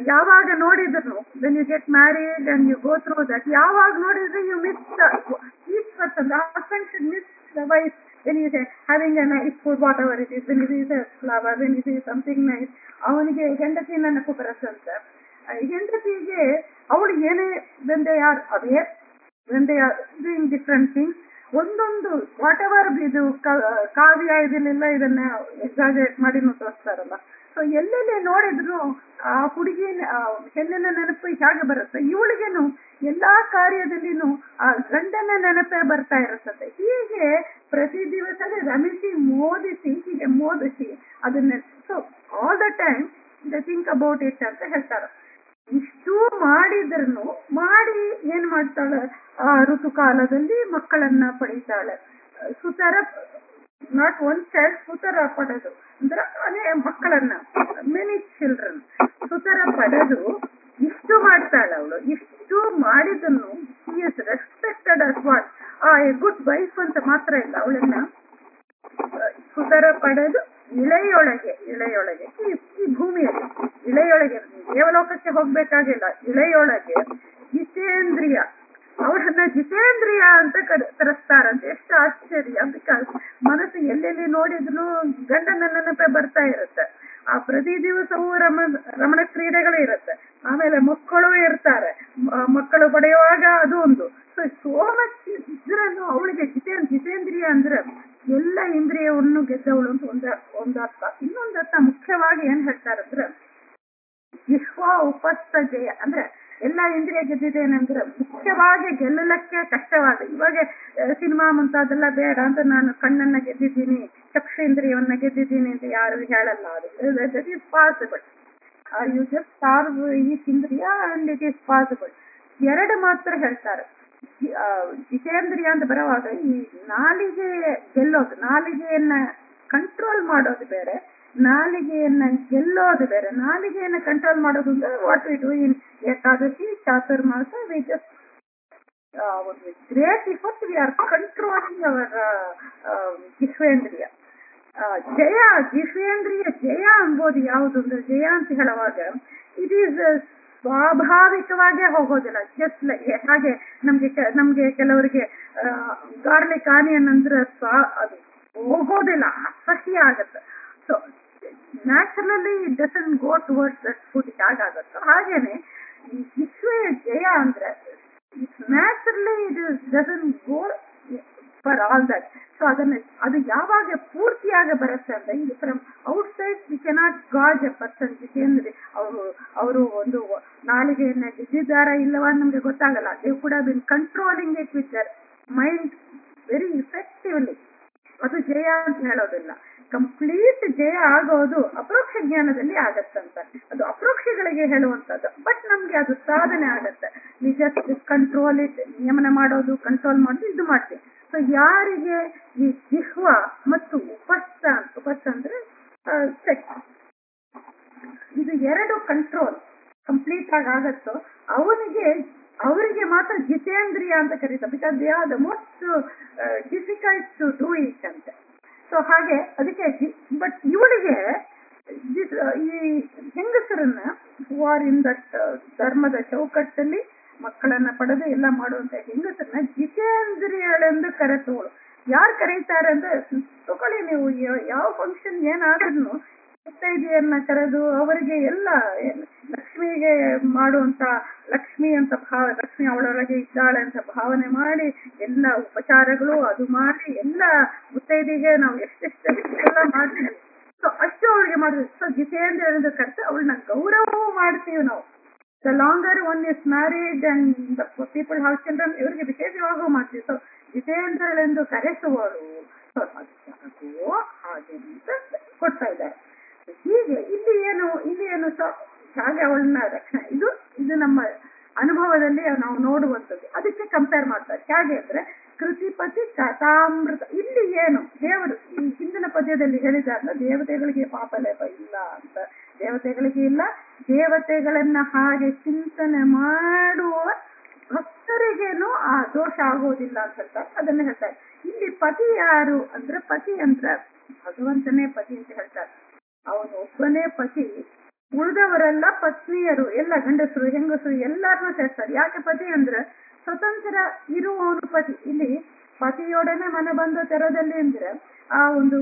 ಯಾವಾಗ ನೋಡಿದ್ರು when you get married and you go through that ಯಾವಾಗ ನೋಡಿದ್ರೆ you miss each person husband should miss the wife when you having a nice food whatever it is when it is flower when it is something nice ಅವನಿಗೆ ಹೆಂಡತಿ ನೆನಪು ಬರುತ್ತಂತೆ ಹೆಂಡತಿಗೆ ಅವಳು ಏನೇ when they are aware when they are doing different things ಒಂದೊಂದು whatever ಇದು ಕಾವ್ಯ ಇದನ್ನೆಲ್ಲ ಇದನ್ನ ಎಕ್ಸಾಜರೇಟ್ ಮಾಡಿ ತೋರಿಸ್ತಾರಲ್ಲ ಸೊ ಎಲ್ಲೆಲ್ಲಿ ನೋಡಿದ್ರು ಆ ಹುಡುಗಿ ಹೆಣ್ಣಿನ ನೆನಪು ಹೇಗೆ ಬರುತ್ತೆ ಇವಳಿಗೇನು ಎಲ್ಲಾ ಕಾರ್ಯದಲ್ಲಿನೂ ಆ ಗಂಡನ ನೆನಪೇ ಬರ್ತಾ ಇರುತ್ತದೆ ಹೀಗೆ ಪ್ರತಿ ದಿವಸ ರಮಿಸಿ ಮೋದಿಸಿ ಹೀಗೆ ಮೋದಿಸಿ ಅದನ್ನ so all the time the think about it ಅಂತ ಹೇಳ್ತಾರೆ ಇಷ್ಟು ಮಾಡಿದ್ರು ಮಾಡಿ ಏನ್ ಮಾಡ್ತಾಳೆ ಆ ಋತುಕಾಲದಲ್ಲಿ ಮಕ್ಕಳನ್ನ ಪಡಿತಾಳೆ ಸುತರ ನಾಟ್ ಒನ್ ಚೈಲ್ಡ್ ಸುತರ ಪಡೆದು ಅಂದ್ರೆ ಅದೇ ಮಕ್ಕಳನ್ನ ಮೆನಿ ಚಿಲ್ಡ್ರನ್ ಸುತರ ಪಡೆದು ಇಷ್ಟು ಮಾಡ್ತಾಳೆ ಅವಳು ಇಷ್ಟು ಮಾಡಿದನ್ನು is respected as what uh a good wife ಅಂತ ಮಾತ್ರ ಇಲ್ಲ ಅವಳನ್ನ ಸುತರ ಪಡೆದು ಇಳೆಯೊಳಗೆ ಇಳೆಯೊಳಗೆ ಈ ಈ ಭೂಮಿಯಲ್ಲಿ ಇಳೆಯೊಳಗೆ ದೇವಲೋಕಕ್ಕೆ ಹೋಗ್ಬೇಕಾಗಿಲ್ಲ ಇಳೆಯೊಳಗೆ ಜಿತೇಂದ್ರಿಯ ಅವರನ್ನ ಜಿತೇಂದ್ರಿಯ ಅಂತ ಕರೆಸ್ತಾರಂತೆ ಎಷ್ಟು ಆಶ್ಚರ್ಯ ಬಿಕಾಸ್ ಮನಸ್ಸು ಎಲ್ಲೆಲ್ಲಿ ನೋಡಿದ್ರು ಗಂಡನ ನೆನಪೆ ಬರ್ತಾ ಇರುತ್ತೆ ಆ ಪ್ರತಿ ದಿವಸವೂ ರಮ ರಮಣ ಕ್ರೀಡೆಗಳು ಇರುತ್ತೆ ಆಮೇಲೆ ಮಕ್ಕಳು ಇರ್ತಾರೆ ಮಕ್ಕಳು ಪಡೆಯುವಾಗ ಅದು ಒಂದು ಸೊ ಸೋ ಮಚ್ ಇದ್ರನ್ನು ಅವಳಿಗೆ ಜಿತೇ ಜಿತೇಂದ್ರಿಯ ಅಂದ್ರೆ ಎಲ್ಲ ಇಂದ್ರಿಯವನ್ನು ಗೆದ್ದವಳು ಅಂತ ಒಂದ ಒಂದರ್ಥ ಇನ್ನೊಂದರ್ಥ ಮುಖ್ಯವಾಗಿ ಏನ್ ಹೇಳ್ತಾರಂದ್ರೆ ವಿಶ್ವ ಉಪಸ್ಥ ಜಯ ಅಂದ್ರೆ ಎಲ್ಲ ಇಂದ್ರಿಯ ಗೆದ್ದಿದ್ದೇನೆಂದ್ರೆ ಮುಖ್ಯವಾಗಿ ಗೆಲ್ಲಲಕ್ಕೆ ಕಷ್ಟವಾದ ಇವಾಗ ಸಿನಿಮಾ ಮುಂತಾದೆಲ್ಲ ಬೇಡ ಅಂತ ನಾನು ಕಣ್ಣನ್ನ ಗೆದ್ದಿದ್ದೀನಿ ಚಕ್ಷೇಂದ್ರಿಯವನ್ನ ಗೆದ್ದಿದ್ದೀನಿ ಅಂತ ಯಾರು ಹೇಳಲ್ಲ ಅದು that is possible you just serve each ಇಂದ್ರಿಯ ಅಂಡ್ ಇಟ್ ಈಸ್ ಪಾಸಿಬಲ್ ಎರಡು ಮಾತ್ರ ಹೇಳ್ತಾರೆ ಜಿತೇಂದ್ರಿಯ ಅಂತ ಬರುವಾಗ ಈ ನಾಲಿಗೆ ಗೆಲ್ಲೋದು ನಾಲಿಗೆಯನ್ನ ಕಂಟ್ರೋಲ್ ಮಾಡೋದು ಬೇರೆ ನಾಲಿಗೆಯನ್ನ ಗೆಲ್ಲೋದು ಬೇರೆ ನಾಲಿಗೆಯನ್ನ ಕಂಟ್ರೋಲ್ ಮಾಡೋದು ಅಂದ್ರೆ what we do in Ekadashi Chaturmas we just great effort we are controlling our ಜಿಹ್ವೇಂದ್ರಿಯ ಜಯ ಜಿಹ್ವೇಂದ್ರಿಯ ಜಯ ಅಂಬೋದು ಯಾವುದು ಅಂದ್ರೆ ಜಯ ಅಂತ ಹೇಳುವಾಗ ಇಟ್ ಈಸ್ ಸ್ವಾಭಾವಿಕವಾಗೇ ಹೋಗೋದಿಲ್ಲ ಜಸ್ಟ್ ಹಾಗೆ ನಮ್ಗೆ ನಮ್ಗೆ ಕೆಲವರಿಗೆ ಗಾರ್ಲಿಕ್ ಆನಿಯನ್ ಅಂದ್ರೆ ಸ್ವಾ ಅದು ಹೋಗೋದಿಲ್ಲ ಅಸಹ್ಯ ಆಗತ್ತೆ so naturally it doesn't go towards that food ಹೇಗಾಗುತ್ತೋ ಹಾಗೇನೆ ಈ ವಿಶ್ವ ಜಯ ಅಂದ್ರೆ naturally it is doesn't go for all that so ಅದನ್ನ ಅದು ಯಾವಾಗ ಪೂರ್ತಿಯಾಗಿ ಬರುತ್ತೆ ಅಂದ್ರೆ ಇದು from outside we cannot gauge a person ಜಿತೇಂದ್ರಿ ಅವರು ಅವರು ಒಂದು ನಾಲಿಗೆಯನ್ನ ಗೆದ್ದಿದ್ದಾರಾ ಇಲ್ಲವಾ ನಮ್ಗೆ ಗೊತ್ತಾಗಲ್ಲ ದೇ ಕೂಡ been controlling it with their mind very effectively ಅದು ಜಯ ಅಂತ ಹೇಳೋದಿಲ್ಲ ಕಂಪ್ಲೀಟ್ ಜಯ ಆಗೋದು ಅಪರೋಕ್ಷ ಜ್ಞಾನದಲ್ಲಿ ಆಗತ್ತಂತ ಅದು ಅಪರೋಕ್ಷಗಳಿಗೆ ಹೇಳುವಂತದ್ದು ಬಟ್ ನಮ್ಗೆ ಅದು ಸಾಧನೆ ಆಗತ್ತೆ ವಿ ಜಸ್ಟ್ ಕಂಟ್ರೋಲ್ ಇಟ್ ನಿಯಮನ ಮಾಡೋದು ಕಂಟ್ರೋಲ್ ಮಾಡೋದು ಇದು ಮಾಡ್ತೀವಿ ಸೊ ಯಾರಿಗೆ ಈ ಜಿಹ್ವ ಮತ್ತು ಉಪಸ್ಥ ಉಪಸ್ಥ ಅಂದ್ರೆ ಸೆಕ್ಸ್ ಇದು ಎರಡು ಕಂಟ್ರೋಲ್ ಕಂಪ್ಲೀಟ್ ಆಗಿ ಆಗತ್ತೋ ಅವನಿಗೆ ಅವರಿಗೆ ಮಾತ್ರ ಜಿತೇಂದ್ರಿಯ ಅಂತ ಕರೀತಾರೆ because they are the most difficult to do it ಅಂತ ಸೊ ಹಾಗೆ ಅದಕ್ಕೆ ಬಟ್ ಇವಳಿಗೆ ಈ ಹೆಂಗಸರನ್ನ ಆರ್ ಇನ್ ದಟ್ ಧರ್ಮದ ಚೌಕಟ್ಟಲ್ಲಿ ಮಕ್ಕಳನ್ನ ಪಡೆದು ಎಲ್ಲ ಮಾಡುವಂತ ಹೆಂಗಸರನ್ನ ಜಿತೇಂದ್ರಿಯಳೆಂದು ಕರೆಸುವಳು ಯಾರು ಕರೀತಾರೆ ಅಂದ್ರೆ ತಗೊಳ್ಳಿ ನೀವು ಯಾವ ಫಂಕ್ಷನ್ ಏನಾದ್ರೂ ಮುತ್ತೈದೆಯನ್ನ ಕರೆದು ಅವರಿಗೆ ಎಲ್ಲ ಲಕ್ಷ್ಮಿಗೆ ಮಾಡುವಂತ ಲಕ್ಷ್ಮಿ ಅಂತ ಭಾವ ಲಕ್ಷ್ಮಿ ಅವಳೊಳಗೆ ಇದ್ದಾಳೆ ಅಂತ ಭಾವನೆ ಮಾಡಿ ಎಲ್ಲ ಉಪಚಾರಗಳು ಅದು ಮಾಡಿ ಎಲ್ಲ ಮುತ್ತೈದಿಗೆ ನಾವು ಎಷ್ಟೆಷ್ಟೆಲ್ಲ ಮಾಡ್ತೀವಿ ಸೊ ಅಷ್ಟು ಅವಳಿಗೆ ಮಾಡಿದ್ವಿ ಸೊ ಜಿತೇಂದ್ರ ಕರೆದು ಅವಳನ್ನ ಗೌರವವೂ ಮಾಡ್ತೀವಿ ನಾವು the longer one is married and the people house children ಇವರಿಗೆ ವಿಶೇಷವಾಗೂ ಮಾಡ್ತೀವಿ ಸೊ ಜಿತೇಂದ್ರಳೆಂದು ಕರೆಸುವಳು ಸೊ ಅದು ಹಾಗೆ ಅಂತ ಕೊಡ್ತಾ ಇದ್ದಾರೆ ಹೀಗೆ ಇಲ್ಲಿ ಏನು ಇಲ್ಲಿ ಏನು ಹಾಗೆ ಅವಳನ್ನ ರಕ್ಷಣೆ ಇದು ಇದು ನಮ್ಮ ಅನುಭವದಲ್ಲಿ ನಾವು ನೋಡುವಂಥದ್ದು ಅದಕ್ಕೆ ಕಂಪೇರ್ ಮಾಡ್ತಾರೆ ಹೇಗೆ ಅಂದ್ರೆ ಕೃತಿಪತಿ ಕಥಾಮೃತ ಇಲ್ಲಿ ಏನು ದೇವರು ಈ ಹಿಂದಿನ ಪದ್ಯದಲ್ಲಿ ಹೇಳಿದಾಗ ದೇವತೆಗಳಿಗೆ ಪಾಪಲೇಪ ಇಲ್ಲ ಅಂತ ದೇವತೆಗಳಿಗೆ ಇಲ್ಲ ದೇವತೆಗಳನ್ನ ಹಾಗೆ ಚಿಂತನೆ ಮಾಡುವ ಭಕ್ತರಿಗೇನು ಆ ದೋಷ ಆಗೋದಿಲ್ಲ ಅಂತ ಹೇಳ್ತಾರೆ ಅದನ್ನ ಹೇಳ್ತಾರೆ ಇಲ್ಲಿ ಪತಿ ಯಾರು ಅಂದ್ರೆ ಪತಿ ಅಂದ್ರೆ ಭಗವಂತನೇ ಪತಿ ಅಂತ ಹೇಳ್ತಾರೆ ಅವನು ಒಬ್ಬನೇ ಪತಿ ಉಳಿದವರೆಲ್ಲ ಪತ್ನಿಯರು ಎಲ್ಲ ಗಂಡಸರು ಹೆಂಗಸರು ಎಲ್ಲಾರನ್ನೂ ಸೇರ್ತಾರೆ ಯಾಕೆ ಪತಿ ಅಂದ್ರೆ ಸ್ವತಂತ್ರ ಇರುವವನು ಪತಿ ಇಲ್ಲಿ ಪತಿಯೊಡನೆ ಮನೆ ಬಂದ ತೆರದಲ್ಲಿ ಅಂದ್ರೆ ಆ ಒಂದು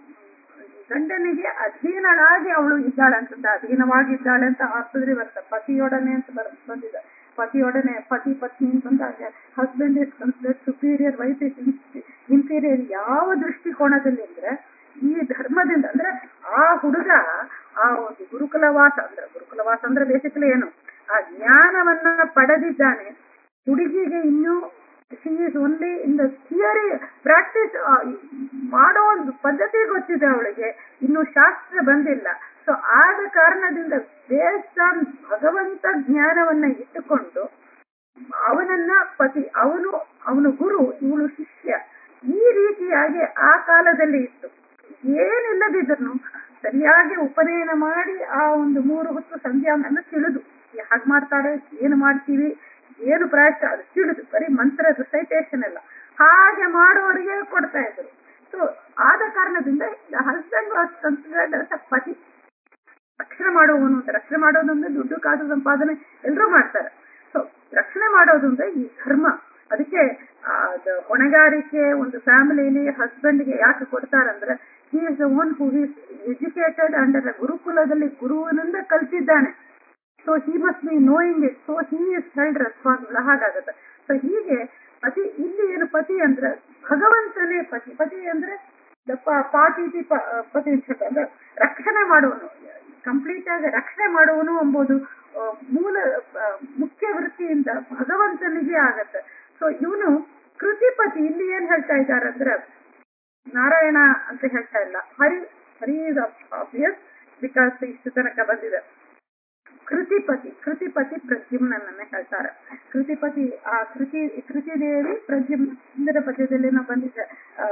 ಗಂಡನಿಗೆ ಅಧೀನಳಾಗಿ ಅವಳು ಇದ್ದಾಳೆ ಅಂತ ಅಧೀನವಾಗಿದ್ದಾಳೆ ಅಂತ ಅರ್ಥದ್ರಿ ಬರ್ತ ಪತಿಯೊಡನೆ ಅಂತ ಬರ್ ಬಂದಿದೆ ಪತಿಯೊಡನೆ ಪತಿ ಪತ್ನಿ ಅಂತ ಬಂದಾಗ husband is consider superior wife is inferior ಯಾವ ದೃಷ್ಟಿಕೋನದಲ್ಲಿ ಅಂದ್ರೆ ಈ ಧರ್ಮದಿಂದ ಅಂದ್ರೆ ಆ ಹುಡುಗ ಆ ಒಂದು ಗುರುಕುಲವಾಸ ಅಂದ್ರೆ ಗುರುಕುಲವಾಸ ಅಂದ್ರೆ ಬೇಸಿಕಲಿ ಏನು ಆ ಜ್ಞಾನವನ್ನ ಪಡೆದಿದ್ದಾನೆ ಹುಡುಗಿಗೆ ಇನ್ನೂ she is only in the theory practice ಮಾಡೋ ಒಂದು ಪದ್ಧತಿ ಗೊತ್ತಿದೆ ಅವಳಿಗೆ ಇನ್ನು ಶಾಸ್ತ್ರ ಬಂದಿಲ್ಲ ಸೊ ಆದ ಕಾರಣದಿಂದ ಬೇಸ್ಡ್ ಆನ್ ಭಗವಂತ ಜ್ಞಾನವನ್ನ ಇಟ್ಟುಕೊಂಡು ಅವನನ್ನ ಪತಿ ಅವನು ಅವನು ಗುರು ಇವಳು ಶಿಷ್ಯ ಈ ರೀತಿಯಾಗಿ ಆ ಕಾಲದಲ್ಲಿ ಇತ್ತು ಏನಿಲ್ಲದಿದ್ರು ಸರಿಯಾಗಿ ಉಪನಯನ ಮಾಡಿ ಆ ಒಂದು ಮೂರು ಹೊತ್ತು ಸಂಧ್ಯಾವನ್ನ ತಿಳಿದು ಹಾಗೆ ಮಾಡ್ತಾಳೆ ಏನು ಮಾಡ್ತೀವಿ ಏನು ಪ್ರಾಯಶ್ಚ ಅದು ತಿಳಿದು ಬರೀ ಮಂತ್ರ ರಿಸೈಟೇಷನ್ ಎಲ್ಲ ಹಾಗೆ ಮಾಡೋರಿಗೆ ಕೊಡ್ತಾ ಇದ್ರು ಸೊ ಆದ ಕಾರಣದಿಂದ ಹಸ್ಬೆಂಡ್ ವಾಸ್ ಕನ್ಸಿಡರ್ಡ್ ಪತಿ ರಕ್ಷಣೆ ಮಾಡುವವನು ಅಂತ ರಕ್ಷಣೆ ಮಾಡೋದು ಅಂದ್ರೆ ದುಡ್ಡು ಕಾಸು ಸಂಪಾದನೆ ಎಲ್ಲರೂ ಮಾಡ್ತಾರೆ ಸೊ ರಕ್ಷಣೆ ಮಾಡೋದು ಅಂದ್ರೆ ಈ ಧರ್ಮ ಅದಕ್ಕೆ ಹೊಣೆಗಾರಿಕೆ ಒಂದು ಫ್ಯಾಮಿಲಿಲಿ ಹಸ್ಬೆಂಡ್ಗೆ ಯಾಕೆ ಕೊಡ್ತಾರಂದ್ರೆ he is the one who is educated under ಗುರುಕುಲದಲ್ಲಿ ಗುರುವಿನಿಂದ ಕಲ್ತಿದ್ದಾನೆ so he must be knowing it so he is held responsible ಹಾಗಾಗತ್ತೆ ಸೊ ಹೀಗೆ ಪತಿ ಇಲ್ಲಿ ಏನು ಪತಿ ಅಂದ್ರೆ ಭಗವಂತನೇ ಪತಿ ಪತಿ ಅಂದ್ರೆ ಪಾಟಿ ಪತಿ ಅಂದ್ರೆ ರಕ್ಷಣೆ ಮಾಡುವನು ಕಂಪ್ಲೀಟ್ ಆಗಿ ರಕ್ಷಣೆ ಮಾಡುವನು ಎಂಬುದು ಮೂಲ ಮುಖ್ಯ ವೃತ್ತಿಯಿಂದ ಭಗವಂತನಿಗೆ ಆಗತ್ತೆ ಸೊ ಇವನು ಕೃತಿಪತಿ ಇಲ್ಲಿ ಏನ್ ಹೇಳ್ತಾ ಇದ್ದಾರೆ ಅಂದ್ರೆ ನಾರಾಯಣ ಅಂತ ಹೇಳ್ತಾ ಇಲ್ಲ Hari Hari is obvious because ಇಷ್ಟು ತನಕ ಬಂದಿದೆ ಕೃತಿಪತಿ ಕೃತಿಪತಿ ಪ್ರದ್ಯುಮ್ನನ್ನ ಹೇಳ್ತಾರೆ ಕೃತಿಪತಿ ಆ ಕೃತಿ ಕೃತಿದೇವಿ ಪ್ರದ್ಯುಮ್ನ ಪದ್ಯದಲ್ಲಿ ನಾವು ಬಂದಿದೆ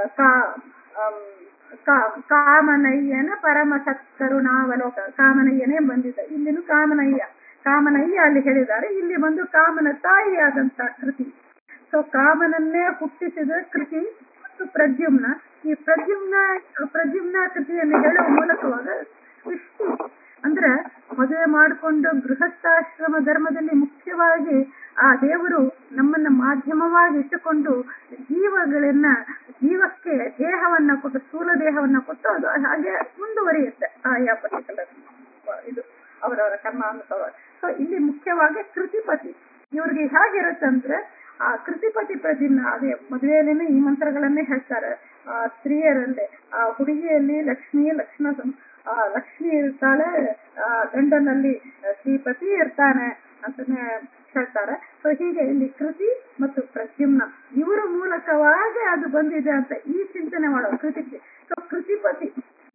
ಕಾಮನಯ್ಯನ ಪರಮ ಸತ್ಕರುಣಾವಲೋಕ ಕಾಮನಯ್ಯನೇ ಬಂದಿದೆ ಇಲ್ಲಿನೂ ಕಾಮನಯ್ಯ ಕಾಮನಯ್ಯ ಅಲ್ಲಿ ಹೇಳಿದ್ದಾರೆ ಇಲ್ಲಿ ಬಂದು ಕಾಮನ ತಾಯಿಯಾದಂತ ಕೃತಿ ಸೊ ಕಾಮನನ್ನೇ ಹುಟ್ಟಿಸಿದ ಕೃತಿ ಮತ್ತು ಪ್ರದ್ಯುಮ್ನ ಈ ಪ್ರದ್ಯುಮ್ನ ಪ್ರದ್ಯುಮ್ನ ಕೃತಿಯನ್ನು ಹೇಳುವ ಮೂಲಕವಾಗ ಸೃಷ್ಟಿ ಅಂದ್ರೆ ಮದುವೆ ಮಾಡಿಕೊಂಡು ಗೃಹಸ್ಥಾಶ್ರಮ ಧರ್ಮದಲ್ಲಿ ಮುಖ್ಯವಾಗಿ ಆ ದೇವರು ನಮ್ಮನ್ನ ಮಾಧ್ಯಮವಾಗಿ ಇಟ್ಟುಕೊಂಡು ಜೀವಗಳನ್ನ ಜೀವಕ್ಕೆ ದೇಹವನ್ನ ಕೊಟ್ಟು ಸ್ಥೂಲ ದೇಹವನ್ನ ಕೊಟ್ಟು ಅದು ಹಾಗೆ ಮುಂದುವರಿಯುತ್ತೆ ಆಯಾ ಪರ್ಟಿಕ್ಯುಲರ್ ಇದು ಅವರವರ ಕರ್ಮಾನುಸಾರ ಸೊ ಇಲ್ಲಿ ಮುಖ್ಯವಾಗಿ ಕೃತಿಪತಿ ಇವ್ರಿಗೆ ಹೇಗಿರುತ್ತಂದ್ರೆ ಆ ಕೃತಿಪತಿ ಪ್ರತಿನ ಅದೇ ಮದುವೆಯಲ್ಲೇನೆ ಈ ಮಂತ್ರಗಳನ್ನೇ ಹೇಳ್ತಾರೆ ಆ ಸ್ತ್ರೀಯರಲ್ಲೇ ಆ ಹುಡುಗಿಯಲ್ಲಿ ಲಕ್ಷ್ಮಿ ಲಕ್ಷ್ಮ ಆ ಲಕ್ಷ್ಮಿ ಇರ್ತಾಳೆ ಆ ಗಂಡನಲ್ಲಿ ಶ್ರೀಪತಿ ಇರ್ತಾನೆ ಅಂತಾನೆ ಹೇಳ್ತಾರೆ ಸೊ ಹೀಗೆ ಇಲ್ಲಿ ಕೃತಿ ಮತ್ತು ಪ್ರದ್ಯುಮ್ನ ಇವರ ಮೂಲಕವಾಗಿ ಅದು ಬಂದಿದೆ ಅಂತ ಈ ಚಿಂತನೆ ಮಾಡೋ ಕೃತಿ ಸೊ ಕೃತಿಪತಿ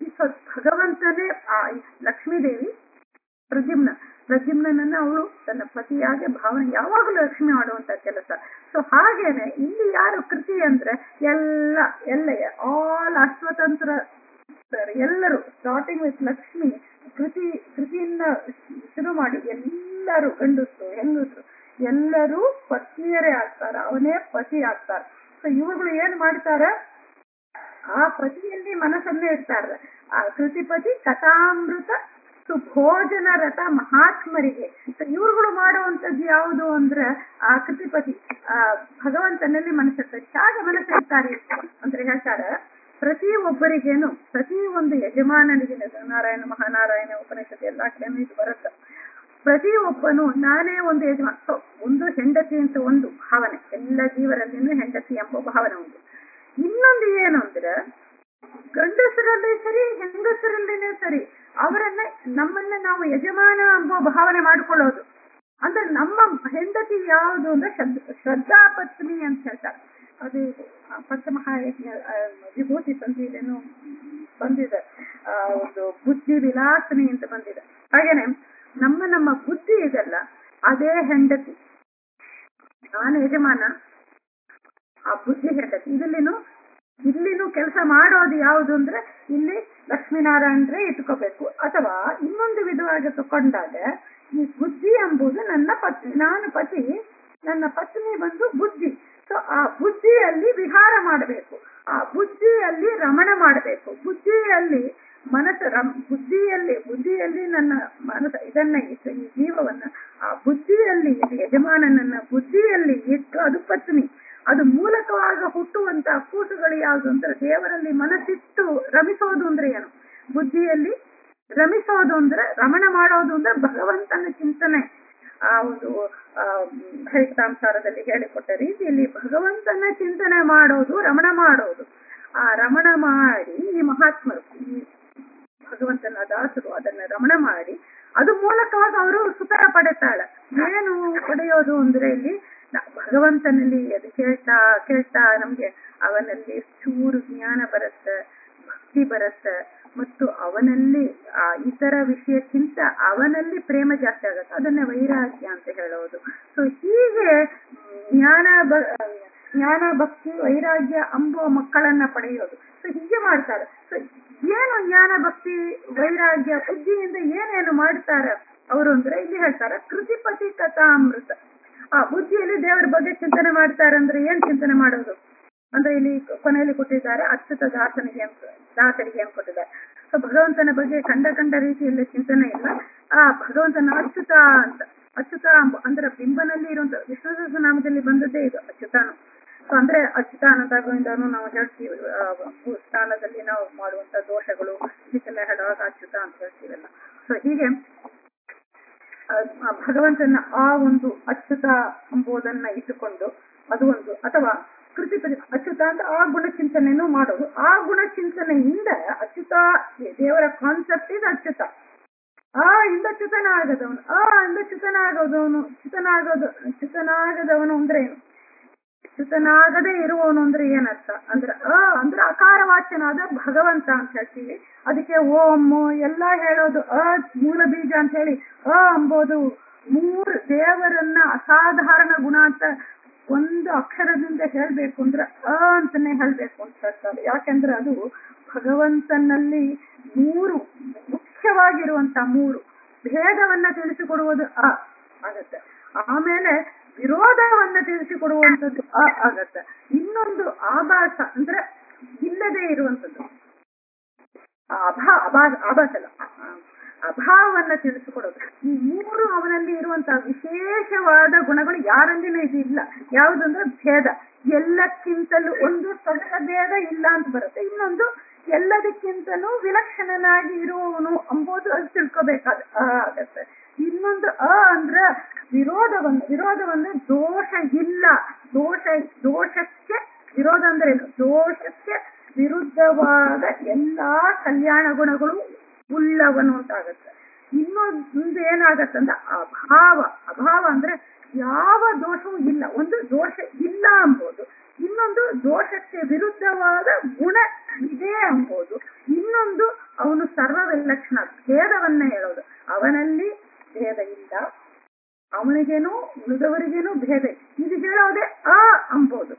ಭಗವಂತನೇ ಆ ಲಕ್ಷ್ಮೀದೇವಿ ಪ್ರದ್ಯುಮ್ನ ಪ್ರದ್ಯುಮ್ನನ್ನ ಅವಳು ತನ್ನ ಪತಿಯಾಗಿ ಭಾವನೆ ಯಾವಾಗಲೂ ಲಕ್ಷ್ಮಿ ಮಾಡುವಂತ ಕೆಲಸ ಸೊ ಹಾಗೇನೆ ಇಲ್ಲಿ ಯಾರು ಕೃತಿ ಅಂದ್ರೆ ಎಲ್ಲ ಎಲ್ಲ ಆಲ್ ಅಶ್ವತಂತ್ರ ಎಲ್ಲರೂ ಸ್ಟಾರ್ಟಿಂಗ್ ವಿತ್ ಲಕ್ಷ್ಮಿ ಕೃತಿ ಕೃತಿಯಿಂದ ಶುರು ಮಾಡಿ ಎಲ್ಲರೂ ಗಂಡಸರು ಹೆಂಗಸರು ಎಲ್ಲರೂ ಪತ್ನಿಯರೇ ಆಗ್ತಾರ ಅವನೇ ಪತಿ ಆಗ್ತಾರ ಸೊ ಇವುಗಳು ಏನ್ ಮಾಡ್ತಾರ ಆ ಪತಿಯಲ್ಲಿ ಮನಸ್ಸನ್ನೇ ಇಡ್ತಾರೆ ಆ ಕೃತಿಪತಿ ಕಥಾಮೃತ ಸುಭೋಜನ ರಥ ಮಹಾತ್ಮರಿಗೆ ಇವ್ರುಗಳು ಮಾಡುವಂತದ್ದು ಯಾವುದು ಅಂದ್ರೆ ಆ ಕೃತಿಪತಿ ಆ ಭಗವಂತನಲ್ಲಿ ಮನಸ್ಸಿರ್ತಾರೆ ಹೇಗೆ ಮನಸ್ಸಿರ್ತಾರೆ ಅಂದ್ರೆ ಹೇಳ್ತಾರೆ ಪ್ರತಿ ಒಬ್ಬರಿಗೇನು ಪ್ರತಿ ಒಂದು ಯಜಮಾನನಿಗೆ ನಾರಾಯಣ ಮಹಾನಾರಾಯಣ ಉಪನಿಷತ್ತು ಎಲ್ಲಾ ಕಡೆನೂ ಇದು ಬರುತ್ತೆ ಪ್ರತಿ ಒಬ್ಬನು ನಾನೇ ಒಂದು ಯಜಮಾನ ಸೊ ಒಂದು ಹೆಂಡತಿ ಅಂತ ಒಂದು ಭಾವನೆ ಎಲ್ಲ ಜೀವರಲ್ಲಿನೂ ಹೆಂಡತಿ ಎಂಬ ಭಾವನೆ ಉಂಟು ಇನ್ನೊಂದು ಏನು ಅಂದ್ರೆ ಗಂಡಸರಲ್ಲಿ ಸರಿ ಹೆಂಗಸರಲ್ಲಿನೇ ಸರಿ ಅವರನ್ನ ನಮ್ಮನ್ನ ನಾವು ಯಜಮಾನ ಎಂಬ ಭಾವನೆ ಮಾಡ್ಕೊಳ್ಳೋದು ಅಂದ್ರೆ ನಮ್ಮ ಹೆಂಡತಿ ಯಾವುದು ಅಂದ್ರೆ ಶ್ರದ್ಧಾ ಪತ್ನಿ ಅಂತ ಹೇಳ್ತಾರೆ ಅದು ಪಂಚಮಹಾಯಜ್ಞ ವಿಭೂತಿ ಸಂಧಿಯಲ್ಲೇನು ಬಂದಿದೆ ಆ ಒಂದು ಬುದ್ಧಿ ವಿಲಾಸನಿ ಅಂತ ಬಂದಿದೆ ಹಾಗೇನೆ ನಮ್ಮ ನಮ್ಮ ಬುದ್ಧಿ ಇದೆಲ್ಲ ಅದೇ ಹೆಂಡತಿ ನಾನು ಯಜಮಾನ ಆ ಬುದ್ಧಿ ಹೆಂಡತಿ ಇದಲ್ಲಿನೂ ಇಲ್ಲಿನೂ ಕೆಲಸ ಮಾಡೋದು ಯಾವುದು ಅಂದ್ರೆ ಇಲ್ಲಿ ಲಕ್ಷ್ಮೀನಾರಾಯಣರೇ ಇಟ್ಕೋಬೇಕು ಅಥವಾ ಇನ್ನೊಂದು ವಿಧವಾಗಿ ತಕೊಂಡಾಗ ಈ ಬುದ್ಧಿ ಎಂಬುದು ನನ್ನ ಪತ್ನಿ ನಾನು ಪತಿ ನನ್ನ ಪತ್ನಿ ಬಂದು ಬುದ್ಧಿ ಸೊ ಆ ಬುದ್ಧಿಯಲ್ಲಿ ವಿಹಾರ ಮಾಡಬೇಕು ಆ ಬುದ್ಧಿಯಲ್ಲಿ ರಮಣ ಮಾಡಬೇಕು ಬುದ್ಧಿಯಲ್ಲಿ ಮನಸ್ಸು ರಮ್ ಬುದ್ಧಿಯಲ್ಲಿ ಬುದ್ಧಿಯಲ್ಲಿ ನನ್ನ ಮನಸ್ಸು ಆ ಬುದ್ಧಿಯಲ್ಲಿ ಯಜಮಾನನನ್ನ ಬುದ್ಧಿಯಲ್ಲಿ ಇಟ್ಟು ಅದು ಪತ್ನಿ ಅದು ಮೂಲಕವಾಗಿ ಹುಟ್ಟುವಂತ ಕೂಸುಗಳು ಯಾವುದು ಅಂದ್ರೆ ದೇವರಲ್ಲಿ ಮನಸ್ಸಿಟ್ಟು ರಮಿಸೋದು ಅಂದ್ರೆ ಏನು ಬುದ್ಧಿಯಲ್ಲಿ ರಮಿಸೋದು ಅಂದ್ರೆ ರಮಣ ಮಾಡೋದು ಅಂದ್ರೆ ಭಗವಂತನ ಚಿಂತನೆ ಆ ಒಂದು ಆ ಹರಿತಾಂಸಾರದಲ್ಲಿ ಹೇಳಿಕೊಟ್ಟ ರೀತಿಯಲ್ಲಿ ಭಗವಂತನ ಚಿಂತನೆ ಮಾಡೋದು ರಮಣ ಮಾಡೋದು ಆ ರಮಣ ಮಾಡಿ ಈ ಮಹಾತ್ಮರು ಈ ಭಗವಂತನ ದಾಸರು ಅದನ್ನ ರಮಣ ಮಾಡಿ ಅದು ಮೂಲಕವಾಗಿ ಅವರು ಸುಖ ಪಡೆತಾಳೆ ಏನು ಪಡೆಯೋದು ಅಂದ್ರೆ ಇಲ್ಲಿ ಭಗವಂತನಲ್ಲಿ ಅದು ಕೇಳ್ತಾ ಕೇಳ್ತಾ ನಮ್ಗೆ ಅವನಲ್ಲಿ ಚೂರು ಜ್ಞಾನ ಬರುತ್ತೆ ಭಕ್ತಿ ಬರುತ್ತೆ ಮತ್ತು ಅವನಲ್ಲಿ ಆ ಇತರ ವಿಷಯಕ್ಕಿಂತ ಅವನಲ್ಲಿ ಪ್ರೇಮ ಜಾಸ್ತಿ ಆಗುತ್ತೆ ಅದನ್ನೇ ವೈರಾಗ್ಯ ಅಂತ ಹೇಳೋದು ಸೊ ಹೀಗೆ ಜ್ಞಾನ ಜ್ಞಾನ ಭಕ್ತಿ ವೈರಾಗ್ಯ ಅಂಬುವ ಮಕ್ಕಳನ್ನ ಪಡೆಯೋದು ಸೊ ಹೀಗೆ ಮಾಡ್ತಾರೆ ಸೊ ಏನು ಜ್ಞಾನ ಭಕ್ತಿ ವೈರಾಗ್ಯ ಬುದ್ಧಿಯಿಂದ ಏನೇನು ಮಾಡ್ತಾರೆ ಅವರು ಅಂದ್ರೆ ಇಲ್ಲಿ ಹೇಳ್ತಾರೆ ಕೃತಿಪತಿ ಕಥಾಮೃತ ಆ ಬುದ್ಧಿಯಲ್ಲಿ ದೇವರ ಬಗ್ಗೆ ಚಿಂತನೆ ಮಾಡ್ತಾರೆ ಅಂದ್ರೆ ಏನ್ ಚಿಂತನೆ ಮಾಡೋದು ಅಂದ್ರೆ ಇಲ್ಲಿ ಕೊನೆಯಲ್ಲಿ ಕೊಟ್ಟಿದ್ದಾರೆ ಅಚ್ಯುತ ದಾಸನಿಗೆ ಅಂತ ದಾಸರಿಗೆ ಅಂತ ಕೊಟ್ಟಿದ್ದಾರೆ ಸೊ ಭಗವಂತನ ಬಗ್ಗೆ ಕಂಡ ಕಂಡ ರೀತಿಯಲ್ಲಿ ಚಿಂತನೆ ಇಲ್ಲ ಆ ಭಗವಂತನ ಅಚ್ಯುತ ಅಂತ ಅಚ್ಯುತ ಅಂದ್ರೆ ಬಿಂಬನಲ್ಲಿ ಇರುವಂತ ವಿಷ್ಣು ನಾಮದಲ್ಲಿ ಬಂದದ್ದೇ ಇದು ಅಚ್ಯುತಾನು ಸೊ ಅಂದ್ರೆ ಅಚ್ಯುತಾನಂದ ಗೋವಿಂದನು ನಾವು ಹೇಳ್ತೀವಿ ಸ್ಥಾನದಲ್ಲಿ ನಾವು ಮಾಡುವಂತ ದೋಷಗಳು ಇದಕ್ಕೆಲ್ಲ ಹೇಳುವಾಗ ಅಚ್ಯುತ ಅಂತ ಹೇಳ್ತೀವಲ್ಲ ಸೊ ಹೀಗೆ ಭಗವಂತನ ಆ ಒಂದು ಅಚ್ಯುತ ಎಂಬುದನ್ನ ಇಟ್ಟುಕೊಂಡು ಅದು ಒಂದು ಅಥವಾ ಕೃತಿಪದಿ ಅಚ್ಯುತ ಅಂತ ಆ ಗುಣಚಿಂತನೆನೂ ಮಾಡೋದು ಆ ಗುಣಚಿಂತನೆಯಿಂದ ಅಚ್ಯುತ ದೇವರ ಕಾನ್ಸೆಪ್ಟ್ ಇದು ಅಚ್ಯುತ ಆ ಇಂದ ಚ್ಯುತನಾಗದವನು ಆ ಇಂದ ಚ್ಯುತನಾಗದವನು ಚ್ಯುತನಾಗದ ಚ್ಯುತನಾಗದವನು ಅಂದ್ರೆ ಏನು ಚ್ಯುತನಾಗದೇ ಇರುವವನು ಅಂದ್ರೆ ಏನರ್ಥ ಅಂದ್ರೆ ಅ ಅಂದ್ರೆ ಅಕಾರ ವಾಚ್ಯನಾದ ಭಗವಂತ ಅಂತ ಹೇಳ್ತೀವಿ ಅದಕ್ಕೆ ಓಂ ಎಲ್ಲ ಹೇಳೋದು ಅ ಮೂಲ ಬೀಜ ಅಂತ ಹೇಳಿ ಅ ಅಂಬೋದು ಮೂರು ದೇವರನ್ನ ಅಸಾಧಾರಣ ಗುಣ ಅಂತ ಒಂದು ಅಕ್ಷರದಿಂದ ಹೇಳ್ಬೇಕು ಅಂದ್ರೆ ಅ ಅಂತಾನೆ ಹೇಳ್ಬೇಕು ಅಂತ ಹೇಳ್ತಾರೆ ಯಾಕೆಂದ್ರೆ ಅದು ಭಗವಂತನಲ್ಲಿ ಮೂರು ಮುಖ್ಯವಾಗಿರುವಂತ ಮೂರು ಭೇದವನ್ನ ತಿಳಿಸಿಕೊಡುವುದು ಅ ಆಗತ್ತೆ ಆಮೇಲೆ ವಿರೋಧವನ್ನ ತಿಳಿಸಿಕೊಡುವಂಥದ್ದು ಅ ಆಗತ್ತೆ ಇನ್ನೊಂದು ಆಭಾಸ ಅಂದ್ರೆ ಇಲ್ಲದೆ ಇರುವಂಥದ್ದು ಅಭಾ ಅಭಾ ಆಭಾಸ ಅಲ್ಲ ಅಭಾವವನ್ನ ತಿಳಿಸಿಕೊಡೋದು ಈ ಮೂರು ಅವನಲ್ಲಿ ಇರುವಂತಹ ವಿಶೇಷವಾದ ಗುಣಗಳು ಯಾರಲ್ಲಿನೂ ಇದು ಇಲ್ಲ ಯಾವುದಂದ್ರೆ ಭೇದ ಎಲ್ಲಕ್ಕಿಂತಲೂ ಒಂದು ಸ್ವಲ್ಪ ಭೇದ ಇಲ್ಲ ಅಂತ ಬರುತ್ತೆ ಇನ್ನೊಂದು ಎಲ್ಲದಕ್ಕಿಂತಲೂ ವಿಲಕ್ಷಣನಾಗಿ ಇರುವವನು ಅಂಬೋದು ಅದು ತಿಳ್ಕೋಬೇಕಾದ ಆಗತ್ತೆ ಇನ್ನೊಂದು ಅ ಅಂದ್ರ ವಿರೋಧವನ್ನು ವಿರೋಧವನ್ನು ದೋಷ ಇಲ್ಲ ದೋಷ ದೋಷಕ್ಕೆ ವಿರೋಧ ಅಂದ್ರೆ ಏನು ದೋಷಕ್ಕೆ ವಿರುದ್ಧವಾದ ಎಲ್ಲಾ ಕಲ್ಯಾಣ ಗುಣಗಳು ಉಳ್ಳವನು ಅಂತ ಆಗತ್ತೆ ಇನ್ನೊಂದು ಏನಾಗತ್ತಂದ್ರೆ ಅಭಾವ ಅಭಾವ ಅಂದ್ರೆ ಯಾವ ದೋಷವೂ ಇಲ್ಲ ಒಂದು ದೋಷ ಇಲ್ಲ ಅಂಬೋದು ಇನ್ನೊಂದು ದೋಷಕ್ಕೆ ವಿರುದ್ಧವಾದ ಗುಣ ಇದೆ ಅಂಬೋದು ಇನ್ನೊಂದು ಅವನು ಸರ್ವವಿಲಕ್ಷಣ ಭೇದವನ್ನ ಹೇಳೋದು ಅವನಲ್ಲಿ ಭೇದ ಇಲ್ಲ ಅವನಿಗೇನು ಉಳಿದವರಿಗೇನು ಭೇದ ಇದು ಹೇಳೋದೇ ಅ ಅಂಬೋದು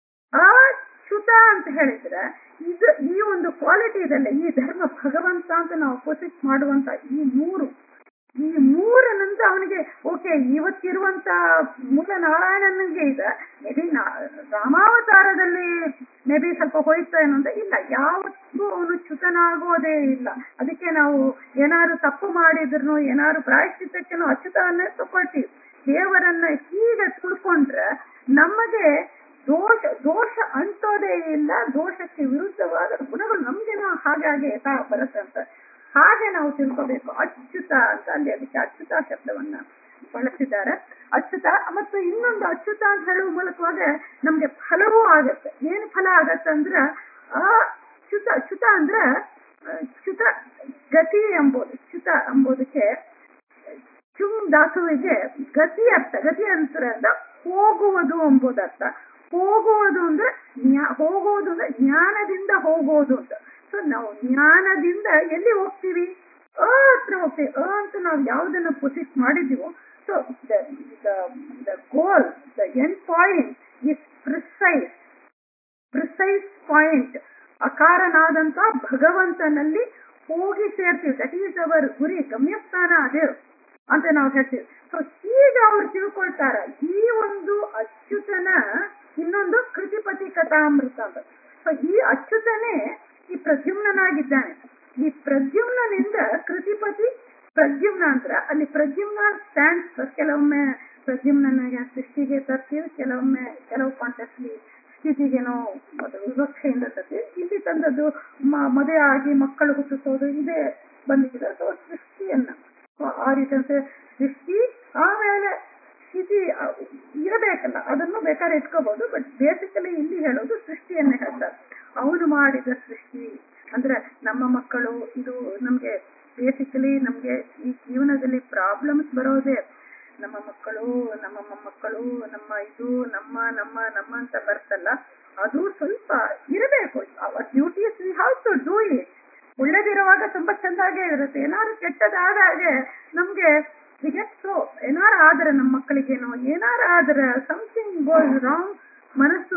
ಅಚ್ಯುತ ಅಂತ ಹೇಳಿದ್ರೆ ಇದು ಈ ಒಂದು ಕ್ವಾಲಿಟಿ ಇದಲ್ಲ ಈ ಧರ್ಮ ಭಗವಂತ ಅಂತ ನಾವು ಅಪೋಸಿಟ್ ಮಾಡುವಂತ ಈ ಮೂರು ಈ ಮೂರನಂತ ಅವನಿಗೆ ಓಕೆ ಇವತ್ತಿರುವಂತ ಮೂಲ ನಾರಾಯಣನಿಗೆ ಇದೆ ಮೇ ಬಿ ರಾಮಾವತಾರದಲ್ಲಿ ಮೇ ಬಿ ಸ್ವಲ್ಪ ಹೋಯ್ತು ಏನು ಅಂತ ಇಲ್ಲ ಯಾವತ್ತೂ ಅವನು ಚ್ಯುತನಾಗೋದೇ ಇಲ್ಲ ಅದಕ್ಕೆ ನಾವು ಏನಾದ್ರು ತಪ್ಪು ಮಾಡಿದ್ರು ಏನಾದ್ರು ಪ್ರಾಯಶ್ಚಿತ್ತಕ್ಕೆ ನಾವು ಅಚ್ಯುತವನ್ನೇ ತಗೊಳ್ತೀವಿ ದೇವರನ್ನ ಹೀಗೆ ತಿಳ್ಕೊಂಡ್ರೆ ನಮಗೆ ದೋಷ ದೋಷ ಅಂತೋದೇ ಇಲ್ಲ ದೋಷಕ್ಕೆ ವಿರುದ್ಧವಾದ ಗುಣಗಳು ನಮ್ಗೇನೋ ಹಾಗಾಗಿ ಯಥಾ ಬರುತ್ತೆ ಅಂತ ಹಾಗೆ ನಾವು ತಿಳ್ಕೋಬೇಕು ಅಚ್ಯುತ ಅಂತ ಅಲ್ಲಿ ಅದಕ್ಕೆ ಅಚ್ಯುತ ಶಬ್ದವನ್ನ ಬಳಸಿದ್ದಾರೆ ಅಚ್ಯುತ ಮತ್ತು ಇನ್ನೊಂದು ಅಚ್ಯುತ ಅಂತ ಹೇಳುವ ಮೂಲಕವಾಗ ನಮ್ಗೆ ಫಲವೂ ಆಗತ್ತೆ ಏನ್ ಫಲ ಆಗತ್ತೆ ಅಂದ್ರ ಆ ಚ್ಯುತ ಚ್ಯುತ ಅಂದ್ರ ಚ್ಯುತ ಗತಿ ಎಂಬುದು ಚ್ಯುತ ಎಂಬುದಕ್ಕೆ ಚುಮ್ ಧಾತುವಿಗೆ ಗತಿ ಅರ್ಥ ಗತಿ ಅಂತ ಹೋಗುವುದು ಎಂಬುದು ಅರ್ಥ ಹೋಗುವುದು ಅಂದ್ರೆ ಹೋಗುವುದು ಅಂದ್ರೆ ಜ್ಞಾನದಿಂದ ಹೋಗೋದು ಅಂತ ಸೊ ನಾವು ಜ್ಞಾನದಿಂದ ಎಲ್ಲಿ ಹೋಗ್ತೀವಿ ಅ ಹತ್ರ ಹೋಗ್ತೀವಿ ಅ ಅಂತ ನಾವು ಯಾವ್ದನ್ನ ಪೊಸಿಟ್ ಮಾಡಿದೀವೋ so the goal the end point is precise precise point ಅಕಾರನಾದಂತ ಭಗವಂತನಲ್ಲಿ ಹೋಗಿ ಸೇರ್ತೀವಿ ದಟ್ ಈಸ್ ಅವರ್ ಗುರಿ ಗಮ್ಯಸ್ಥಾನ ಅದೇ ಅಂತ ನಾವು ಹೇಳ್ತೀವಿ ಸೊ ಹೀಗೆ ಅವ್ರು ತಿಳ್ಕೊಳ್ತಾರ ಈ ಒಂದು ಅಚ್ಯುತನ ಇನ್ನೊಂದು ಕೃತಿಪತಿ ಕಥಾಮೃತ ಅಂತ ಸೊ ಈ ಅಚ್ಯುತನೇ ಈ ಪ್ರದ್ಯುಮ್ನಾಗಿದ್ದಾನೆ ಈ ಪ್ರದ್ಯುಮ್ನಿಂದ ಕೃತಿಪತಿ ಪ್ರದ್ಯುಮ್ನ ಅಂದ್ರ ಅಲ್ಲಿ ಪ್ರದ್ಯುಮ್ನ ಸ್ಟ್ಯಾಂಡ್ಸ್ ಕೆಲವೊಮ್ಮೆ ಪ್ರದ್ಯುಮ್ನನಿಗೆ ಸೃಷ್ಟಿಗೆ ತರ್ತೀವಿ ಕೆಲವೊಮ್ಮೆ ಕೆಲವು ಕಾಂಟೆಸ್ಟ್ಲಿ ಸ್ಥಿತಿಗೇನೋ ಅದು ವಿವಕ್ಷೆಯಿಂದ ತರ್ತೀವಿ ಇಲ್ಲಿ ತಂದದ್ದು ಮ- ಮದುವೆ ಆಗಿ ಮಕ್ಕಳು ಹುಟ್ಟಿಸೋದು ಇದೇ ಬಂದಿದೆ ಸೊ ಸೃಷ್ಟಿಯನ್ನ ಆ ರೀತಿ ಅಂತ ಸೃಷ್ಟಿ ಆಮೇಲೆ ಸ್ಥಿತಿ ಅ, ಇರಬೇಕಲ್ಲ ಅದನ್ನು ಬೇಕಾದ್ರೆ ಇಟ್ಕೋಬಹುದು ಬಟ್ ಬೇಸಿಕಲಿ ಇಲ್ಲಿ ಹೇಳೋದು ಸೃಷ್ಟಿಯನ್ನೇ ಹೇಳ್ತಾರೆ ಅವನು ಮಾಡಿದ ಸೃಷ್ಟಿ ಅಂದ್ರೆ ನಮ್ಮ ಮಕ್ಕಳು ಇದು ನಮ್ಗೆ ಬೇಸಿಕಲಿ ನಮ್ಗೆ ಈ ಜೀವನದಲ್ಲಿ ಪ್ರಾಬ್ಲಮ್ಸ್ ಬರೋದೇ ನಮ್ಮ ಮಕ್ಕಳು ನಮ್ಮ ಮೊಮ್ಮಕ್ಕಳು ನಮ್ಮ ಇದು ನಮ್ಮ ನಮ್ಮ ನಮ್ಮ ಅಂತ ಬರ್ತಲ್ಲ ಅದು ಸ್ವಲ್ಪ ಇರಬೇಕು our duties we have to do it ಒಳ್ಳೇದಿರುವಾಗ ತುಂಬಾ ಚೆಂದಾಗೇ ಇರುತ್ತೆ ಏನಾದ್ರು ಕೆಟ್ಟದಾದಾಗೆ ನಮ್ಗೆ ಸೊ ಏನಾರ ಆದ್ರೆ ನಮ್ಮ ಮಕ್ಕಳಿಗೇನೋ ಏನಾರ ಆದ್ರೆ ಸಮಥಿಂಗ್ ಗೋಸ್ ರಾಂಗ್ ಮನಸ್ಸು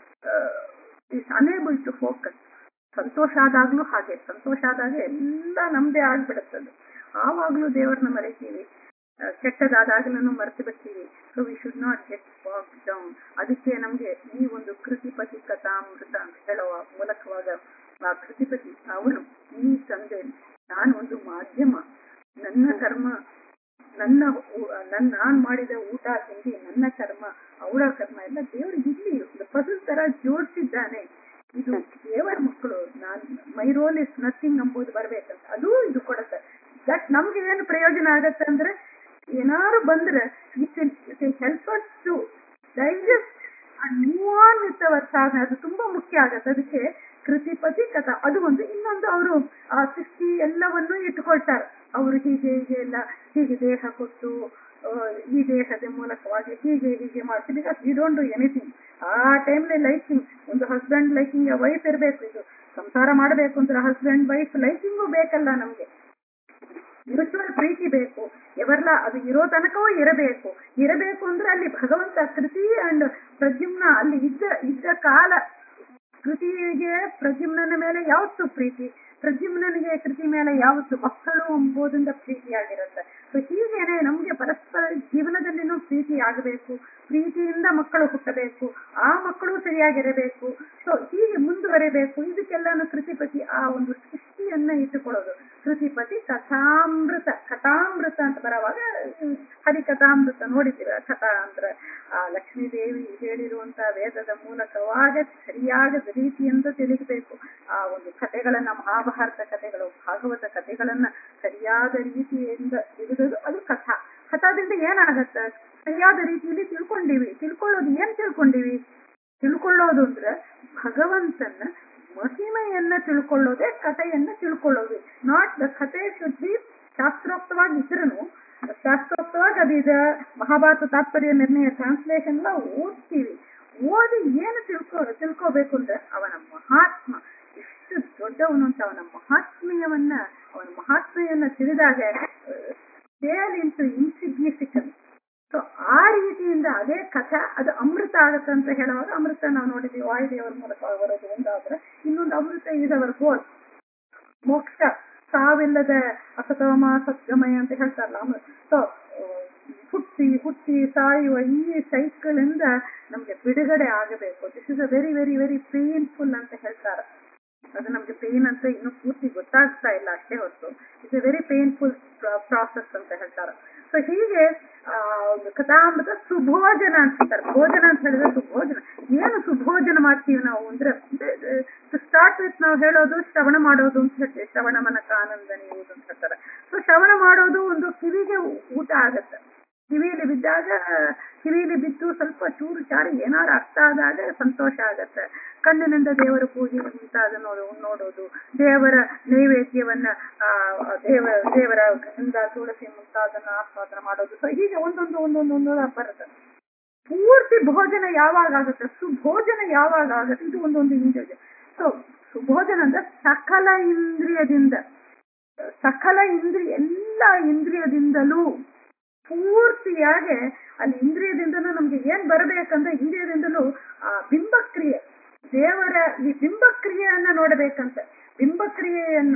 ಇಸ್ ಅನೇಬಲ್ ಟು ಫೋಕಸ್ ಸಂತೋಷ ಆದಾಗ್ಲೂ ಹಾಗೆ ಸಂತೋಷ ಆದಾಗ ಎಲ್ಲ ನಮ್ದೇ ಆಗ್ಬಿಡುತ್ತದು ಆವಾಗ್ಲೂ ದೇವರನ್ನ ಮರಿತೀವಿ ಆ, ಕೆಟ್ಟದಾದಾಗ್ಲೂ ಮರೆತು ಬಿಡ್ತೀವಿ so we should not get walk down ಅದಕ್ಕೆ ನಮ್ಗೆ ಈ ಒಂದು ಕೃತಿಪತಿ ಕಥಾಮೃತ ಅಂತ ಹೇಳುವ ಮೂಲಕವಾಗ ಆ ಕೃತಿಪತಿ ಅವನು ಈ ತಂದೆ ನಾನು ಒಂದು ಮಾಧ್ಯಮ ನನ್ನ ಕರ್ಮ ನನ್ನ ಊ- ನನ್ನ ನಾನ್ ಮಾಡಿದ ಊಟ ತಿಂಡಿ ನನ್ನ ಕರ್ಮ ಅವಳ ಕರ್ಮ ಎಲ್ಲ ದೇವರು ಇಲ್ಲಿ ಒಂದು ಪಜಲ್ ತರ ಜೋಡಿಸಿದ್ದಾನೆ ಇದು ದೇವರ ಮಕ್ಕಳು ನಾನ್ ಮೈ ರೋಲ್ ಇಸ್ ನಥಿಂಗ್ ಎಂಬುದು ಬರ್ಬೇಕಂತ ಅದು ಇದು ಕೊಡುತ್ತೆ ದಟ್ ನಮ್ಗೆ ಏನು ಪ್ರಯೋಜನ ಆಗತ್ತೆ ಅಂದ್ರೆ ಏನಾರು ಬಂದ್ರೆ it will help us to digest and move on with our ಸಾಧನೆ ಅದು ತುಂಬಾ ಮುಖ್ಯ ಆಗತ್ತೆ ಅದಕ್ಕೆ ಕೃತಿಪತಿ ಕಥಾ ಅದು ಒಂದು ಇನ್ನೊಂದು ಅವರು ಆ ಸೃಷ್ಟಿ ಎಲ್ಲವನ್ನೂ ಇಟ್ಕೊಳ್ತಾರೆ ಅವರು ಹೀಗೆ ಹೀಗೆ ಎಲ್ಲ ಹೀಗೆ ದೇಹ ಕೊಟ್ಟು ಆ, ಈ ದೇಹದ ಮೂಲಕವಾಗಿ ಹೀಗೆ ಹೀಗೆ ಮಾಡ್ತೀವಿ because you don't do anything uh timely liking ಒಂದು ಹಸ್ಬೆಂಡ್ ಲೈಕಿಂಗ್ ವೈಫ್ ಇರಬೇಕು ಇದು ಸಂಸಾರ ಮಾಡಬೇಕು ಅಂದ್ರೆ ಹಸ್ಬೆಂಡ್ ವೈಫ್ ಲೈಕಿಂಗು ಬೇಕಲ್ಲ ನಮ್ಗೆ ಮ್ಯೂಚುವಲ್ ಪ್ರೀತಿ ಬೇಕು ಎವರ್ಲ ಅದು ಇರೋ ತನಕವೂ ಇರಬೇಕು ಇರಬೇಕು ಅಂದ್ರೆ ಅಲ್ಲಿ ಭಗವಂತ ಕೃತಿ ಅಂಡ್ ಪ್ರದ್ಯುಮ್ನ ಅಲ್ಲಿ ಇದ್ದ ಇದ್ದ ಕಾಲ ಕೃತಿಗೆ ಪ್ರದ್ಯುಮ್ನನ ಮೇಲೆ ಯಾವತ್ತು ಪ್ರೀತಿ ಪ್ರದ್ಯುಮ್ನನಿಗೆ ಕೃತಿ ಮೇಲೆ ಯಾವತ್ತು ಮಕ್ಕಳು ಎಂಬುದರಿಂದ ಪ್ರೀತಿಯಾಗಿರುತ್ತೆ ಸೊ ಹೀಗೇನೆ ನಮ್ಗೆ ಪರಸ್ಪರ ಜೀವನದಲ್ಲಿನೂ ಪ್ರೀತಿ ಆಗಬೇಕು ಪ್ರೀತಿಯಿಂದ ಮಕ್ಕಳು ಹುಟ್ಟಬೇಕು ಆ ಮಕ್ಕಳು ಸರಿಯಾಗಿರಬೇಕು ಸೊ ಹೀಗೆ ಮುಂದುವರಿಬೇಕು ಇದಕ್ಕೆಲ್ಲಾನು ಕೃತಿಪತಿ ಆ ಒಂದು ಸೃಷ್ಟಿಯನ್ನ ಇಟ್ಟುಕೊಳ್ಳೋದು ಕೃತಿಪತಿ ಕಥಾಮೃತ ಕಥಾಮೃತ ಅಂತ ಬರುವಾಗ ಹ್ಮ್, ಹರಿಕಥಾಮೃತ ನೋಡಿದ್ದೀರ ಕಥಾ ಅಂದ್ರೆ ಆ ಲಕ್ಷ್ಮೀ ದೇವಿ ಹೇಳಿರುವಂತ ವೇದದ ಮೂಲಕವಾಗ ಸರಿಯಾದ ರೀತಿಯಿಂದ ತಿಳಿಸಬೇಕು ಆ ಒಂದು ಕಥೆಗಳನ್ನ ಮಹಾಭಾರತ ಕಥೆಗಳು ಭಾಗವತ ಕಥೆಗಳನ್ನ ಸರಿಯಾದ ರೀತಿಯಿಂದ ತಿಳಿದದು ಅದು ಕಥಾ ಕಥಾದಿಂದ ಏನಾಗತ್ತೆ ಸರಿಯಾದ ರೀತಿಯಲ್ಲಿ ತಿಳ್ಕೊಂಡಿವಿ ತಿಳ್ಕೊಳ್ಳೋದು ಏನ್ ತಿಳ್ಕೊಂಡಿವಿ ತಿಳ್ಕೊಳ್ಳೋದು ಅಂದ್ರೆ ಭಗವಂತನ ಮಹಿಮೆಯನ್ನ ತಿಳ್ಕೊಳ್ಳೋದೇ ಕಥೆಯನ್ನ ತಿಳ್ಕೊಳ್ಳೋದು ನಾಟ್ ದ ಕಥೆ ಶುಡ್ ಬಿ ಶಾಸ್ತ್ರೋಕ್ತವಾಗಿ ಇದ್ರೂ ಶಾಸ್ತ್ರೋಕ್ತವಾಗಿ ಅದಿದೆ ಮಹಾಭಾರತ ತಾತ್ಪರ್ಯ ನಿರ್ಣಯ ಟ್ರಾನ್ಸ್ಲೇಷನ್ ಎಲ್ಲ ಓದ್ತೀವಿ ಓದಿ ಏನು ತಿಳ್ಕೊ ತಿಳ್ಕೋಬೇಕು ಅಂದ್ರೆ ಅವನ ಮಹಾತ್ಮ ಎಷ್ಟು ದೊಡ್ಡವನು ಅಂತ ಅವನ ಮಹಾತ್ಮ್ಯವನ್ನ ಅವನ ಮಹಾತ್ಮೆಯನ್ನ ತಿಳಿದಾಗ ಸೇಲ್ ಇಂಟು ಇನ್ಸಿಗ್ನಿಫಿಕೆನ್ಸ್ ಸೊ ಆ ರೀತಿಯಿಂದ ಅದೇ ಕಥೆ ಅದು ಅಮೃತ ಆಗತ್ತೆ ಅಂತ ಹೇಳುವಾಗ ಅಮೃತ ನಾವು ನೋಡಿದ್ವಿ ವಾಯುದೇವರ ಮೂಲಕ ಬರೋದು ಒಂದಾದ್ರೆ ಇನ್ನೊಂದು ಅಮೃತ ಇಸ್ ಅವರ್ ಗೋಲ್ ಮೋಕ್ಷ ಸಾವಿಲ್ಲದ ಅಸತೋಮ ಸದ್ಗಮಯ ಅಂತ ಹೇಳ್ತಾರಲ್ಲ ಅಮೃತ ಸೊ ಹುಟ್ಟಿ ಹುಟ್ಟಿ ಸಾಯುವ ಈ ಸೈಕಲ್ ಇಂದ ನಮ್ಗೆ ಬಿಡುಗಡೆ ಆಗಬೇಕು this is a very very very painful ಅಂತ ಹೇಳ್ತಾರೆ ಅದು ನಮ್ಗೆ ಪೇನ್ ಅಂತ ಇನ್ನೂ ಪೂರ್ತಿ ಗೊತ್ತಾಗ್ತಾ ಇಲ್ಲ ಅಷ್ಟೇ ಹೊತ್ತು it's a very painful process ಅಂತ ಹೇಳ್ತಾರೆ ಸೊ ಹೀಗೆ ಆ ಒಂದು ಕಥಾಮೃತ ಸುಭೋಜನ ಅಂತ ಹೇಳ್ತಾರೆ ಭೋಜನ ಅಂತ ಹೇಳಿದ್ರೆ ಸುಭೋಜನ ಏನು ಸುಭೋಜನ ಮಾಡ್ತೀವಿ ನಾವು ಅಂದ್ರೆ ಟು ಸ್ಟಾರ್ಟ್ ವಿತ್ ನಾವು ಹೇಳೋದು ಶ್ರವಣ ಮಾಡೋದು ಅಂತ ಹೇಳ್ತೀವಿ ಶ್ರವಣ ಮನಕ ಆನಂದ ನೀವು ಅಂತ ಹೇಳ್ತಾರೆ ಸೊ ಶ್ರವಣ ಮಾಡೋದು ಒಂದು ಕಿವಿಗೆ ಊಟ ಆಗತ್ತೆ ಕಿವಿಯಲ್ಲಿ ಬಿದ್ದಾಗ ಕಿವಿಯಲ್ಲಿ ಬಿದ್ದು ಸ್ವಲ್ಪ ಚೂರು ಚಾರು ಏನಾರು ಅರ್ಥ ಆದಾಗ ಸಂತೋಷ ಆಗತ್ತೆ ಕಣ್ಣಿನಿಂದ ದೇವರ ಪೂಜೆ ಮುಂತಾದ ನೋಡು ನೋಡೋದು ದೇವರ ನೈವೇದ್ಯವನ್ನ ಆ ದೇವ ದೇವರ ಗಂಧ ತುಳಸಿ ಮುಂತಾದನ್ನ ಆಸ್ವಾದನ ಮಾಡೋದು ಸೊ ಹೀಗೆ ಒಂದೊಂದು ಒಂದೊಂದು ಒಂದೊಂದು ಬರುತ್ತೆ ಪೂರ್ತಿ ಭೋಜನ ಯಾವಾಗ ಆಗುತ್ತೆ ಸುಭೋಜನ ಯಾವಾಗ ಆಗುತ್ತೆ ಇದು ಒಂದೊಂದು ಇಂದ್ರಿಯ ಸೊ ಸುಭೋಜನ ಅಂದ್ರೆ ಸಕಲ ಇಂದ್ರಿಯದಿಂದ ಸಕಲ ಇಂದ್ರಿಯ ಎಲ್ಲ ಇಂದ್ರಿಯದಿಂದಲೂ ಪೂರ್ತಿಯಾಗಿ ಅಲ್ಲಿ ಇಂದ್ರಿಯದಿಂದಲೂ ನಮ್ಗೆ ಏನ್ ಬರಬೇಕಂದ್ರೆ ಇಂದ್ರಿಯದಿಂದಲೂ ಆ ಬಿಂಬಕ್ರಿಯೆ ದೇವರ ಈ ಬಿಂಬಕ್ರಿಯೆಯನ್ನ ನೋಡಬೇಕಂತ ಬಿಂಬಕ್ರಿಯೆಯನ್ನ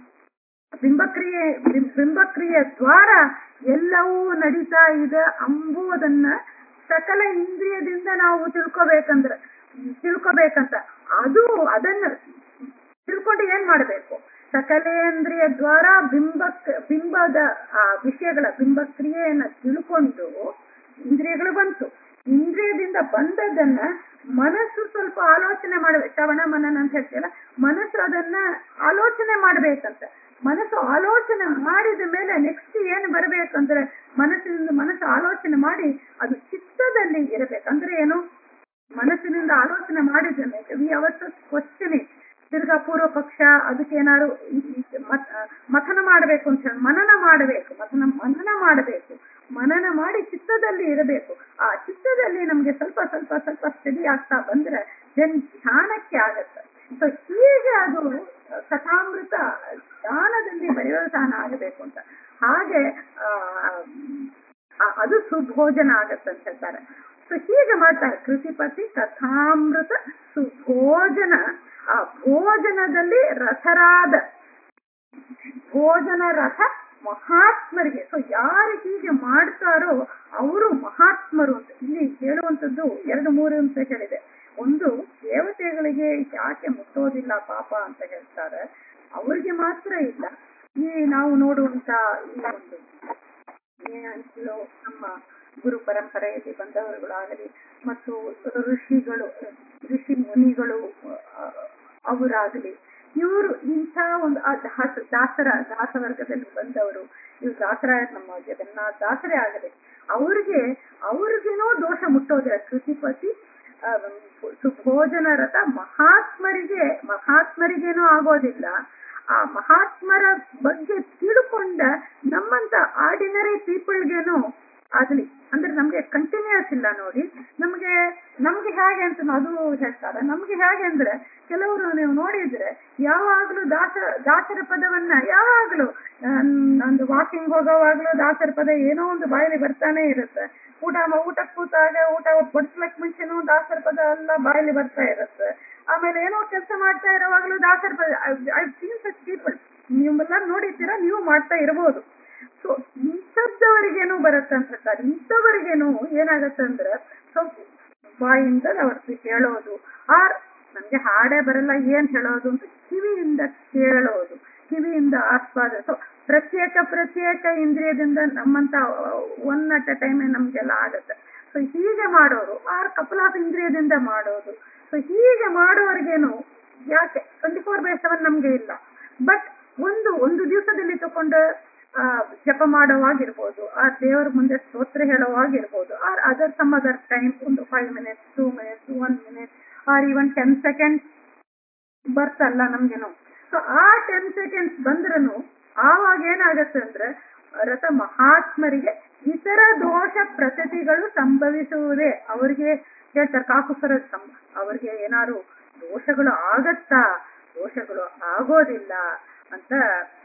ಬಿಂಬಕ್ರಿಯೆ ಬಿಂ- ಬಿಂಬಕ್ರಿಯೆ ದ್ವಾರ ಎಲ್ಲವೂ ನಡೀತಾ ಇದೆ ಅಂಬುವುದನ್ನ ಸಕಲ ಇಂದ್ರಿಯದಿಂದ ನಾವು ತಿಳ್ಕೊಬೇಕಂದ್ರೆ ತಿಳ್ಕೊಬೇಕಂತ ಅದು ಅದನ್ನ ತಿಳ್ಕೊಂಡು ಏನ್ ಮಾಡ್ಬೇಕು ಸಕಲೇಂದ್ರಿಯ ದ್ವಾರ ಬಿಂಬ ಬಿಂಬದ ಆ ವಿಷಯಗಳ ಬಿಂಬಕ್ರಿಯೆಯನ್ನ ತಿಳ್ಕೊಂಡು ಇಂದ್ರಿಯಗಳು ಬಂತು ಇಂದ್ರಿಯದಿಂದ ಬಂದದನ್ನ ಮನಸ್ಸು ಸ್ವಲ್ಪ ಆಲೋಚನೆ ಮಾಡಬೇಕು ಶ್ರವಣ ಮನನ ಅಂತ ಹೇಳ್ತೀವಲ್ಲ ಮನಸ್ಸು ಅದನ್ನ ಆಲೋಚನೆ ಮಾಡ್ಬೇಕಂತ ಮನಸ್ಸು ಆಲೋಚನೆ ಮಾಡಿದ ಮೇಲೆ ನೆಕ್ಸ್ಟ್ ಏನು ಬರಬೇಕಂದ್ರೆ ಮನಸ್ಸಿನಿಂದ ಮನಸ್ಸು ಆಲೋಚನೆ ಮಾಡಿ ಅದು ಚಿತ್ತದಲ್ಲಿ ಇರಬೇಕಂದ್ರೆ ಏನು ಮನಸ್ಸಿನಿಂದ ಆಲೋಚನೆ ಮಾಡಿದ ಮೇಲೆ ವಿ ಅವತ್ತು ಕ್ವಶನ್ ತಿರ್ಗಾ ಪೂರ್ವ ಪಕ್ಷ ಅದಕ್ಕೆ ಏನಾದ್ರು ಮಥನ ಮಾಡಬೇಕು ಅಂತ ಹೇಳಿ ಮನನ ಮಾಡಬೇಕು ಮಥನ ಮನನ ಮಾಡಬೇಕು ಮನನ ಮಾಡಿ ಚಿತ್ತದಲ್ಲಿ ಇರಬೇಕು ಆ ಚಿತ್ತದಲ್ಲಿ ನಮ್ಗೆ ಸ್ವಲ್ಪ ಸ್ವಲ್ಪ ಸ್ವಲ್ಪ ಸ್ಟಡಿ ಆಗ್ತಾ ಬಂದ್ರೆ ದೆನ್ ಧ್ಯಾನಕ್ಕೆ ಆಗತ್ತೆ ಸೊ ಹೀಗೆ ಅದು ಕಥಾಮೃತ ಧ್ಯಾನದಲ್ಲಿ ಪರಿವರ್ತನ ಆಗಬೇಕು ಅಂತ ಹಾಗೆ ಅದು ಸುಭೋಜನ ಆಗತ್ತಂತ ಹೇಳ್ತಾರೆ ಸೊ ಹೀಗೆ ಮಾಡ್ತಾರೆ ಕೃತಿಪತಿ ಕಥಾಮೃತ ಸುಭೋಜನ ಆ ಭೋಜನದಲ್ಲಿ ರಥರಾದ ಭೋಜನ ರಥ ಮಹಾತ್ಮರಿಗೆ ಸೊ ಯಾರು ಹೀಗೆ ಮಾಡ್ತಾರೋ ಅವರು ಮಹಾತ್ಮರು ಅಂತ ಇಲ್ಲಿ ಹೇಳುವಂಥದ್ದು ಎರಡು ಮೂರು ಅಂತ ಹೇಳಿದೆ ಒಂದು ದೇವತೆಗಳಿಗೆ ಯಾಕೆ ಮುಟ್ಟೋದಿಲ್ಲ ಪಾಪ ಅಂತ ಹೇಳ್ತಾರೆ ಅವ್ರಿಗೆ ಮಾತ್ರ ಇಲ್ಲ ಈ ನಾವು ನೋಡುವಂತ ಈ ಒಂದು ಏನಂತಲೋ ನಮ್ಮ ಗುರು ಪರಂಪರೆಯಲ್ಲಿ ಬಂದವರುಗಳಾಗಲಿ ಮತ್ತು ಋಷಿಗಳು ಋಷಿ ಮುನಿಗಳು ಅವರಾಗಲಿ ಇವರು ಇಂಥ ಒಂದು ಆ ದಾಸ ದಾಸರ ದಾಸವರ್ಗದಲ್ಲಿ ಬಂದವರು ಇವ್ರು ದಾಸರಾಯ ನಮ್ಮ ಜಗನ್ನಾಥ ದಾಸರೇ ಆಗಲಿ ಅವ್ರಿಗೆ ಅವ್ರಿಗೇನೋ ದೋಷ ಮುಟ್ಟೋದಿಲ್ಲ ಕೃತಿಪತಿ ಸುಭೋಜನ ರಥ ಮಹಾತ್ಮರಿಗೆ ಮಹಾತ್ಮರಿಗೇನೋ ಆಗೋದಿಲ್ಲ ಆ ಮಹಾತ್ಮರ ಬಗ್ಗೆ ತಿಳ್ಕೊಂಡ ನಮ್ಮಂತ ಆರ್ಡಿನರಿ ಪೀಪಲ್ಗೇನು ಆಗ್ಲಿ ಅಂದ್ರೆ ನಮ್ಗೆ ಕಂಟಿನ್ಯೂಸ್ ಇಲ್ಲ ನೋಡಿ ನಮ್ಗೆ ನಮ್ಗೆ ಹೇಗೆ ಅಂತ ಅದು ಹೇಳ್ತಾರೆ ನಮ್ಗೆ ಹೇಗೆ ಅಂದ್ರೆ ಕೆಲವರು ನೀವು ನೋಡಿದ್ರೆ ಯಾವಾಗ್ಲೂ ದಾಸ ದಾಸರ ಪದವನ್ನ ಯಾವಾಗ್ಲೂ ಒಂದು ವಾಕಿಂಗ್ ಹೋಗೋವಾಗ್ಲೂ ದಾಸರ ಪದ ಏನೋ ಒಂದು ಬಾಯಲ್ಲಿ ಬರ್ತಾನೆ ಇರುತ್ತೆ ಊಟ ಊಟಕ್ಕೆ ಕೂತಾಗ ಊಟ ಬಡಿಸ್ಲಕ್ ಮುಂಚೆನೂ ದಾಸರ ಪದ ಎಲ್ಲ ಬಾಯಲ್ಲಿ ಬರ್ತಾ ಇರುತ್ತೆ ಆಮೇಲೆ ಏನೋ ಕೆಲಸ ಮಾಡ್ತಾ ಇರೋವಾಗ್ಲೂ ದಾಸರ ಪದ ಐ ಸೀನ್ ಸಚ್ ಪೀಪಲ್ ನೀವೆಲ್ಲ ನೋಡಿದ್ದೀರಾ ನೀವು ಮಾಡ್ತಾ ಇರಬಹುದು ಸೊ ಇಂಥದ್ದವರಿಗೇನು ಬರುತ್ತೆ ಅಂತ ಹೇಳ್ತಾರೆ ಇಂಥವರಿಗೇನು ಏನಾಗತ್ತೆ ಅಂದ್ರೆ ಸ್ವಲ್ಪ ಬಾಯಿಂದ ಅವ್ರ ಹೇಳೋದು ಆರ್ ನಮ್ಗೆ ಹಾಡೇ ಬರಲ್ಲ ಏನ್ ಹೇಳೋದು ಅಂತ ಕಿವಿಯಿಂದ ಕೇಳೋದು ಕಿವಿಯಿಂದ ಆಸ್ವಾದ ಸೊ ಪ್ರತ್ಯೇಕ ಪ್ರತ್ಯೇಕ ಇಂದ್ರಿಯದಿಂದ ನಮ್ಮಂತ ಒನ್ ಅಟ್ ಅ ಟೈಮ್ ನಮ್ಗೆಲ್ಲ ಆಗತ್ತೆ ಸೊ ಹೀಗೆ ಮಾಡೋರು ಆರ್ ಕಪಲ್ ಆಫ್ ಇಂದ್ರಿಯದಿಂದ ಮಾಡೋದು ಸೊ ಹೀಗೆ ಮಾಡೋರ್ಗೇನು ಯಾಕೆ ಟ್ವೆಂಟಿ ಫೋರ್ ಬೈ ಸೆವೆನ್ ನಮ್ಗೆ ಇಲ್ಲ ಬಟ್ ಒಂದು ಒಂದು ದಿವಸದಲ್ಲಿ ತಗೊಂಡು ಆ ಜಪ ಮಾಡೋವಾಗಿರ್ಬೋದು ಆ ದೇವರ ಮುಂದೆ ಸ್ತೋತ್ರ ಹೇಳೋವಾಗಿರ್ಬೋದು or other some other time ಒಂದು five minutes two minutes one minute or even ten seconds ಬರ್ತಲ್ಲ ನಮ್ಗೇನು ಸೊ ಆ ಟೆನ್ ಸೆಕೆಂಡ್ಸ್ ಬಂದ್ರೂ ಆವಾಗ ಏನಾಗತ್ತೆ ಅಂದ್ರೆ ರಥ ಮಹಾತ್ಮರಿಗೆ ಇತರ ದೋಷ ಪ್ರಸತಿಗಳು ಸಂಭವಿಸುವುದೇ ಅವ್ರಿಗೆ ಹೇಳ್ತಾರೆ ಕಾಕುಸರ ಸಂ ಅವ್ರಿಗೆ ಏನಾದ್ರು ದೋಷಗಳು ಆಗತ್ತಾ ದೋಷಗಳು ಆಗೋದಿಲ್ಲ ಅಂತ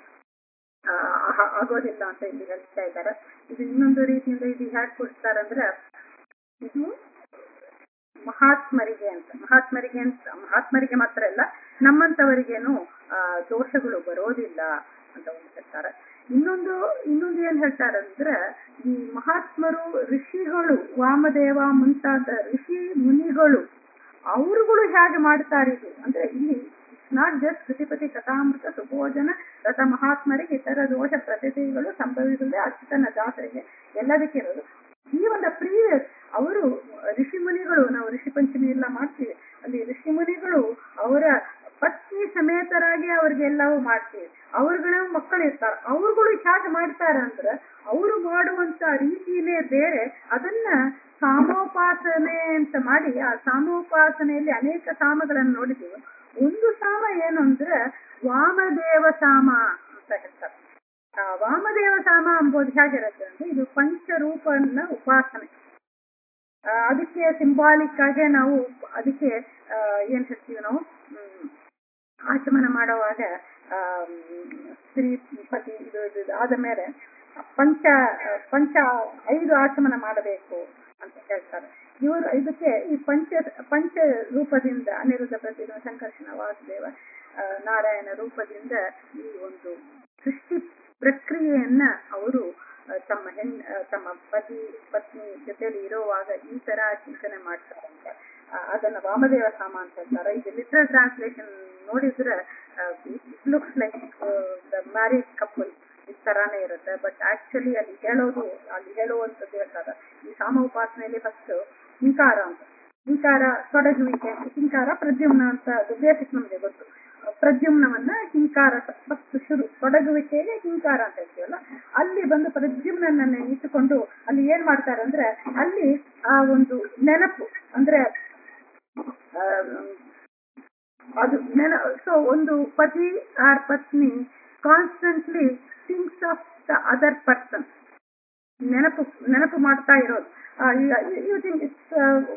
ಆಗೋದಿಲ್ಲ ಅಂತ ಇಲ್ಲಿ ಹೇಳ್ತಾ ಇದ್ದಾರೆ ಇದು ಇನ್ನೊಂದು ರೀತಿಯಿಂದ ಇದು ಹ್ಯಾಕ್ ಕೊಡ್ತಾರಂದ್ರೆ ಇದು ಮಹಾತ್ಮರಿಗೆ ಅಂತ ಮಹಾತ್ಮರಿಗೆ ಅಂತ ಮಹಾತ್ಮರಿಗೆ ಮಾತ್ರ ಅಲ್ಲ ನಮ್ಮಂತವರಿಗೇನು ಆ ದೋಷಗಳು ಬರೋದಿಲ್ಲ ಅಂತ ಒಂದು ಹೇಳ್ತಾರೆ ಇನ್ನೊಂದು ಇನ್ನೊಂದು ಏನ್ ಹೇಳ್ತಾರಂದ್ರೆ ಈ ಮಹಾತ್ಮರು ಋಷಿಗಳು ವಾಮದೇವ ಮುಂತಾದ ಋಷಿ ಮುನಿಗಳು ಅವರುಗಳು ಹೇಗೆ ಮಾಡ್ತಾರೆ ಇದು ಅಂದ್ರೆ ಇಲ್ಲಿ ನಾಟ್ ಜಸ್ಟ್ ಕೃತಿಪತಿ ಕಥಾಮೃತ ಸುಭೋಜನ ರಥ ಮಹಾತ್ಮರಿಗೆ ಇತರ ದೋಷ ಪ್ರತಿಗಳು ಸಂಭವಿಸುವುದೇ ಅಚ್ಯುತನ ದಾಸರಿಗೆ ಎಲ್ಲದಕ್ಕೆ ಇರೋದು ಈ ಒಂದು ಪ್ರೀವಿಯಸ್ ಅವರು ಋಷಿ ಮುನಿಗಳು ನಾವು ಋಷಿ ಪಂಚಮಿ ಎಲ್ಲ ಮಾಡ್ತೀವಿ ಅಲ್ಲಿ ಋಷಿ ಮುನಿಗಳು ಅವರ ಪತ್ನಿ ಸಮೇತರಾಗಿ ಅವ್ರಿಗೆಲ್ಲವೂ ಮಾಡ್ತೀವಿ ಅವ್ರುಗಳು ಮಕ್ಕಳು ಇರ್ತಾರೆ ಅವ್ರುಗಳು ಹೇಗೆ ಮಾಡ್ತಾರೆ ಅಂದ್ರೆ ಅವರು ಮಾಡುವಂತ ರೀತಿನೇ ಬೇರೆ ಅದನ್ನ ಸಾಮೋಪಾಸನೆ ಅಂತ ಮಾಡಿ ಆ ಸಾಮೋಪಾಸನೆಯಲ್ಲಿ ಅನೇಕ ಸಾಮಗಳನ್ನು ನೋಡಿದ್ದೀವಿ ಒಂದು ಸಾಮ ಏನು ಅಂದ್ರೆ ವಾಮದೇವ ಸಾಮ ಅಂತ ಹೇಳ್ತಾರೆ ಆ ವಾಮದೇವ ಸಾಮ ಅಂಬೋದು ಹೇಗಿರುತ್ತೆ ಅಂದ್ರೆ ಇದು ಪಂಚರೂಪನ ಉಪಾಸನೆ ಅದಕ್ಕೆ ಸಿಂಬಾಲಿಕ್ ಆಗಿ ನಾವು ಅದಕ್ಕೆ ಏನ್ ಹೇಳ್ತೀವಿ ನಾವು ಆಚಮನ ಮಾಡುವಾಗ ಆ ಸ್ತ್ರೀ ಪತಿ ಇದು ಇದು ಆದ ಮೇಲೆ ಪಂಚ ಪಂಚ ಐದು ಆಚಮನ ಮಾಡಬೇಕು ಅಂತ ಹೇಳ್ತಾರೆ ಇವರು ಇದಕ್ಕೆ ಈ ಪಂಚ ಪಂಚ ರೂಪದಿಂದ ಅನಿರುದ್ಧ ಪ್ರತಿಮ ಸಂಕರ್ಷಣ ವಾಸುದೇವ ನಾರಾಯಣ ರೂಪದಿಂದ ಈ ಒಂದು ಸೃಷ್ಟಿ ಪ್ರಕ್ರಿಯೆಯನ್ನ ಅವರು ತಮ್ಮ ಹೆಣ್ ತಮ್ಮ ಪತಿ ಪತ್ನಿ ಜೊತೆಲಿ ಇರುವಾಗ ಈ ತರ ಚಿಂತನೆ ಮಾಡ್ತಾರಂತೆ ಆ, ಅದನ್ನ ವಾಮದೇವ ಸಾಮ ಅಂತ ಹೇಳ್ತಾರೆ ಇದು ಲಿಟ್ರಲ್ ಟ್ರಾನ್ಸ್ಲೇಷನ್ ನೋಡಿದ್ರೆ looks like the married couple ಈ ತರಾನೇ ಇರುತ್ತೆ ಬಟ್ ಆಕ್ಚುಲಿ ಅಲ್ಲಿ ಹೇಳೋದು ಅಲ್ಲಿ ಹೇಳುವಂಥದ್ದು ಹೇಳ್ತಾರೆ ಈ ಸಾಮ ಉಪಾಸನೆಯಲ್ಲಿ ಫಸ್ಟ್ ಹಿಂಕಾರ ಅಂತ ಹಿಂಕಾರ ತೊಡಗುವಿಕೆ ಹಿಂಕಾರ ಪ್ರದ್ಯುಮ್ನ ಅಂತ ಅದು ಬೇಸಿಕ್ ನಮಗೆ ಗೊತ್ತು ಪ್ರದ್ಯುಮ್ನವನ್ನ ಹಿಂಕಾರ ಫಸ್ಟ್ ಶುರು ತೊಡಗುವಿಕೆಗೆ ಹಿಂಕಾರ ಅಂತ ಹೇಳ್ತೀವಲ್ಲ ಅಲ್ಲಿ ಬಂದು ಪ್ರದ್ಯುಮ್ನನ್ನ ಇಟ್ಟುಕೊಂಡು ಅಲ್ಲಿ ಏನ್ ಮಾಡ್ತಾರೆ ಅಂದ್ರೆ ಅಲ್ಲಿ ಆ ಒಂದು ನೆನಪು ಅಂದ್ರೆ ಆ, ಅದು ನೆನ ಸೊ ಒಂದು ಪತಿ ಆರ್ ಪತ್ನಿ constantly thinks of the other person ನೆನಪು ನೆನಪು ಮಾಡ್ತಾ ಇರೋದು you think it's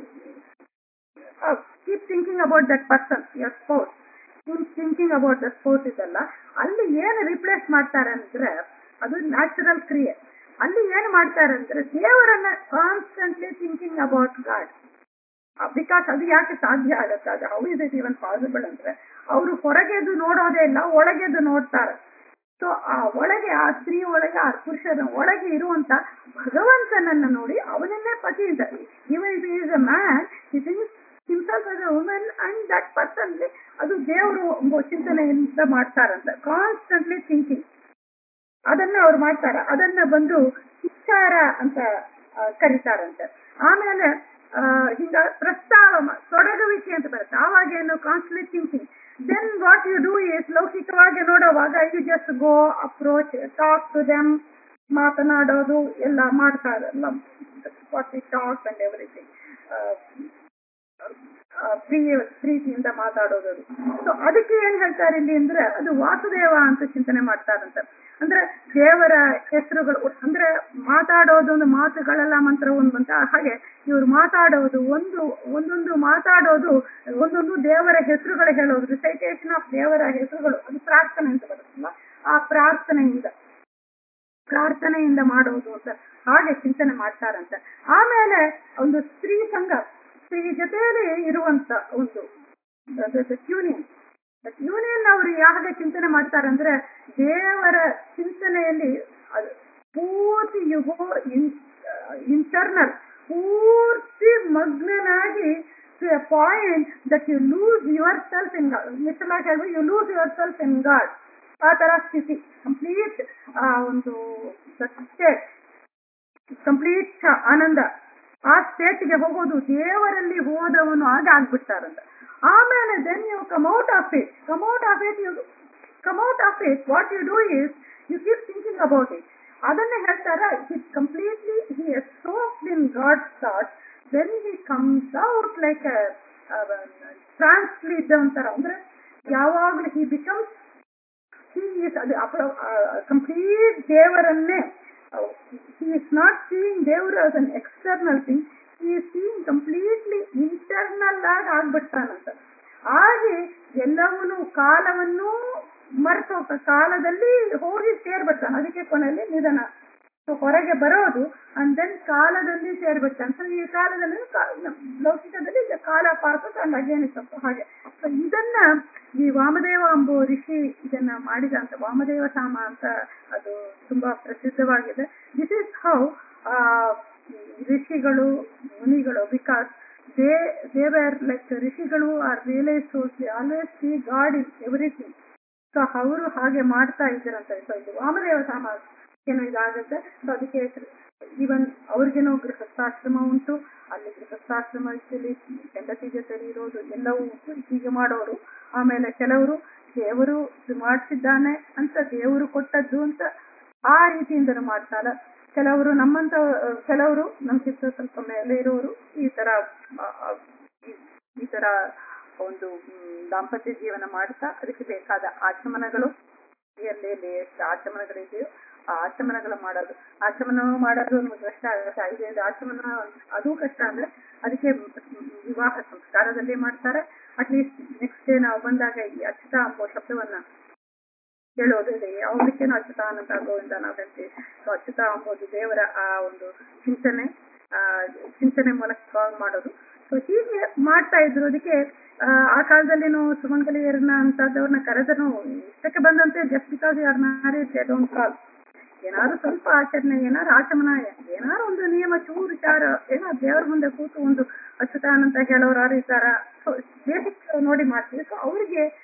keep thinking about that person your sports thinking about the sports ಇದೆಲ್ಲ ಅಲ್ಲಿ ಏನು ರಿಪ್ಲೇಸ್ ಮಾಡ್ತಾರೆ ಅಂದ್ರೆ ಅದು ನ್ಯಾಚುರಲ್ ಕ್ರಿಯೆ ಅಲ್ಲಿ ಏನು ಮಾಡ್ತಾರೆ ಅಂದ್ರೆ ದೇವರನ್ನ constantly thinking about God because ಅದು ಯಾಕೆ ಸಾಧ್ಯ ಆಗತ್ತೆ ಅದು how is it even possible ಅಂದ್ರೆ ಅವರು ಹೊರಗೆದು ನೋಡೋದೇ ಇಲ್ಲ ಒಳಗೆದು ನೋಡ್ತಾರೆ ಸೊ ಆ ಒಳಗೆ ಆ ಸ್ತ್ರೀ ಒಳಗೆ ಆ ಪುರುಷನ ಒಳಗೆ ಇರುವಂತ ಭಗವಂತನನ್ನ ನೋಡಿ ಅವನನ್ನೇ ಪತಿ ಅಂತ even it is a man it is himself as a woman and that person ಅದು ದೇವರು ಎಂಬ ಚಿಂತನೆಯಿಂದ ಮಾಡ್ತಾರಂತ ಕಾನ್ಸ್ಟೆಂಟ್ಲಿ ಥಿಂಕಿಂಗ್ ಅದನ್ನ ಅವ್ರು ಮಾಡ್ತಾರ ಅದನ್ನ ಬಂದು ವಿಚಾರ ಅಂತ ಆ, ಕರೀತಾರಂತೆ ಆಮೇಲೆ ಆ, ಹಿಂಗ ಪ್ರಸ್ತಾವ ಮ- ತೊಡಗುವಿಕೆ ಅಂತ ಬರುತ್ತೆ ಆವಾಗ ಏನು constantly thinking then what you do is ಲೌಕಿಕವಾಗಿ ನೋಡುವಾಗ you just go approach talk to them ಮಾತನಾಡೋದು ಎಲ್ಲ ಮಾಡ್ತಾರಲ್ಲ what we talk and everything ಪ್ರಿಯ ಪ್ರೀತಿಯಿಂದ ಮಾತಾಡೋದು ಸೊ ಅದಕ್ಕೆ ಏನ್ ಹೇಳ್ತಾರೆ ಇಲ್ಲಿ ಅಂದ್ರೆ ಅದು ವಾಸುದೇವ ಅಂತ ಚಿಂತನೆ ಮಾಡ್ತಾರಂತ ಅಂದ್ರೆ ದೇವರ ಹೆಸರುಗಳು ಅಂದ್ರೆ ಮಾತಾಡೋದು ಒಂದು ಮಾತುಗಳೆಲ್ಲ ಮಂತ್ರ ಒಂದು ಅಂತ ಹಾಗೆ ಇವ್ರು ಮಾತಾಡೋದು ಒಂದು ಒಂದೊಂದು ಮಾತಾಡೋದು ಒಂದೊಂದು ದೇವರ ಹೆಸರುಗಳು ಹೇಳೋದು ರಿಸೈಟೇಷನ್ ಆಫ್ ದೇವರ ಹೆಸರುಗಳು ಅದು ಪ್ರಾರ್ಥನೆ ಅಂತ ಬರುತ್ತಲ್ಲ ಆ ಪ್ರಾರ್ಥನೆಯಿಂದ ಪ್ರಾರ್ಥನೆಯಿಂದ ಮಾಡೋದು ಅಂತ ಹಾಗೆ ಚಿಂತನೆ ಮಾಡ್ತಾರಂತೆ ಆಮೇಲೆ ಒಂದು ಸ್ತ್ರೀ ಸಂಘ ಸ್ತ್ರೀ ಜೊತೆಯಲ್ಲಿ ಇರುವಂತ ಒಂದು ಯೂನಿಯನ್ ಯೂನಿಯನ್ ಅವರು ಯಾವಾಗ ಚಿಂತನೆ ಮಾಡ್ತಾರಂದ್ರೆ ದೇವರ ಚಿಂತನೆಯಲ್ಲಿ ಅದು ಪೂರ್ತಿ ಯುಗೋ ಇಂಟರ್ನಲ್ ಪೂರ್ತಿ ಮಗ್ನನಾಗಿ point that you lose yourself in God ಮಿಸಲಾಗಿ ಹೇಳ್ಬೋದು you lose yourself in God ಆ ತರ ಸ್ಥಿತಿ ಕಂಪ್ಲೀಟ್ ಒಂದು ಸ್ಟೇಟ್ ಕಂಪ್ಲೀಟ್ ಆನಂದ ಆ ಸ್ಟೇಟ್ಗೆ ಹೋಗೋದು ದೇವರಲ್ಲಿ ಹೋದವನು ಆಗ ಆಗ್ಬಿಡ್ತಾರಂತ ಆಮೇಲೆ then you come out of it come out of it you come out of it what you do is you keep thinking about it ಅದನ್ನ ಹೇಳ್ತಾರ it completely he is soft in God thought then he comes out like translate ಅಂತಾರ ಅಂದ್ರೆ ಯಾವಾಗ್ಲೂ he becomes he is ಅದು complete ದೇವರನ್ನೇ he is not seeing ದೇವರು as an external thing he is seeing completely internal ಆಗಿ ಆಗ್ಬಿಡ್ತಾನಂತ ಹಾಗೆ ಎಲ್ಲವನ್ನೂ ಕಾಲವನ್ನು ಮರೆತು ಕಾಲದಲ್ಲಿ ಹೋಗಿ ಸೇರ್ಬಿಡ್ತಾನೆ ಅದಕ್ಕೆ ಕೊನೆಯಲ್ಲಿ ನಿಧನ ಸೊ ಹೊರಗೆ ಬರೋದು ಅಂಡ್ ದೆನ್ ಕಾಲದಲ್ಲಿ ಸೇರ್ಬಿಡ್ತಾನೆ ಸೊ ಈ ಕಾಲದಲ್ಲಿ ಕಾ- ಲೌಕಿಕದಲ್ಲಿ ಈಗ ಕಾಲ ಪಾಸ ಅಂಡ್ ಅಗೇನ್ ಹಾಗೆ ಸೊ ಇದನ್ನ ಈ ವಾಮದೇವ ಎಂಬ ಋಷಿ ಇದನ್ನ ಮಾಡಿದಂತ ವಾಮದೇವ ಸಾಮ ಅಂತ ಅದು ತುಂಬಾ ಪ್ರಸಿದ್ಧವಾಗಿದೆ ದಿಸ್ ಇಸ್ ಹೌ ಋಷಿಗಳು ಮುನಿಗಳು ಬಿಕಾಸ್ ದೇ ದೇವರ್ ಲೈಕ್ ಋಷಿಗಳು are realise always see God in everything so ಅವರು ಹಾಗೆ ಮಾಡ್ತಾ ಇದ್ರಂತ ಸೊ ಇದು ವಾಮದೇವ ಸಾಮ ಏನೋ ಇದಾಗುತ್ತೆ ಸೊ ಅದಕ್ಕೆ ಈವನ್ ಅವ್ರಿಗೇನೋ ಗೃಹಸ್ಥಾಶ್ರಮ ಉಂಟು ಅಲ್ಲಿ ಗೃಹಸ್ಥಾಶ್ರಮದಲ್ಲಿ ಹೆಂಡತಿ ಜೊತೆಲಿ ಇರೋದು ಎಲ್ಲವೂ ಉಂಟು ಹೀಗೆ ಮಾಡೋರು ಆಮೇಲೆ ಕೆಲವರು ದೇವರು ಇದು ಮಾಡ್ತಿದ್ದಾನೆ ಅಂತ ದೇವರು ಕೊಟ್ಟದ್ದು ಅಂತ ಆ ರೀತಿಯಿಂದನೂ ಮಾಡ್ತಾರೆ ಕೆಲವರು ನಮ್ಮಂತ ಕೆಲವರು ನಮ್ಗಿಂತ ಸ್ವಲ್ಪ ಮೇಲೆ ಇರೋರು ಈ ತರ ಆ, ಆ, ಈ- ಈ ತರ ಒಂದು ಮ್, ದಾಂಪತ್ಯ ಜೀವನ ಮಾಡ್ತಾ ಅದಕ್ಕೆ ಬೇಕಾದ ಆಚಮನಗಳು ಎಲ್ಲೆಲ್ಲಿ ಎಷ್ಟು ಆಚಮನಗಳಿದೆಯೋ ಆ ಆಚಮನಗಳು ಮಾಡೋದು ಆಚಮನ ಮಾಡೋದು ನಮ್ಗೆ ಕಷ್ಟ ಆಗುತ್ತೆ ಐದೈದು ಆಚಮನ ಅದು ಕಷ್ಟ ಅಂದ್ರೆ ಅದಕ್ಕೆ ವಿವಾಹ ಸಂಸ್ಕಾರದಲ್ಲಿ ಮಾಡ್ತಾರೆ ಅಟ್ಲೀಸ್ಟ್ ನೆಕ್ಸ್ಟ್ ಡೇ ನಾವು ಬಂದಾಗ ಈ ಅಚ್ಯುತ ಎಂಬ ಶಬ್ದವನ್ನ ಹೇಳೋದು ಇದೆ ಅವನಿಗೇನು ಅಚ್ಯುತಾನಂತ ಗೋವಿಂದ ನಾವು ಹೇಳ್ತೀವಿ ಸೊ ಅಚ್ಯುತ ಎಂಬುದು ದೇವರ ಆ ಒಂದು ಚಿಂತನೆ ಆ ಚಿಂತನೆ ಮೂಲಕ ಮಾಡೋದು ಸೊ ಹೀಗೆ ಮಾಡ್ತಾ ಇದ್ರು ಅದಕ್ಕೆ ಆ, ಆ ಕಾಲದಲ್ಲಿನೂ ಸುಮಂಗಲಿಯರನ್ನ ಅಂತದವ್ರನ್ನ ಕರೆದ್ರು ಇಷ್ಟಕ್ಕೆ ಬಂದಂತೆ just because your marriage don't call ಏನಾದ್ರು ಸ್ವಲ್ಪ ಆಚರಣೆ ಏನಾದ್ರು ಆಚಮನ ಏನಾದ್ರು ಒಂದು ನಿಯಮ ಚೂರು ಚಾರ ಏನೋ ದೇವರ ಮುಂದೆ ಕೂತು ಒಂದು ಅಚ್ಯುತಾನಂತ ಹೇಳೋರು ಯಾರು ಇದ್ದಾರ ಬೇಸಿಕ್ ನೋಡಿ ಮಾಡ್ತೀವಿ ಸೊ ಅವ್ರಿಗೆ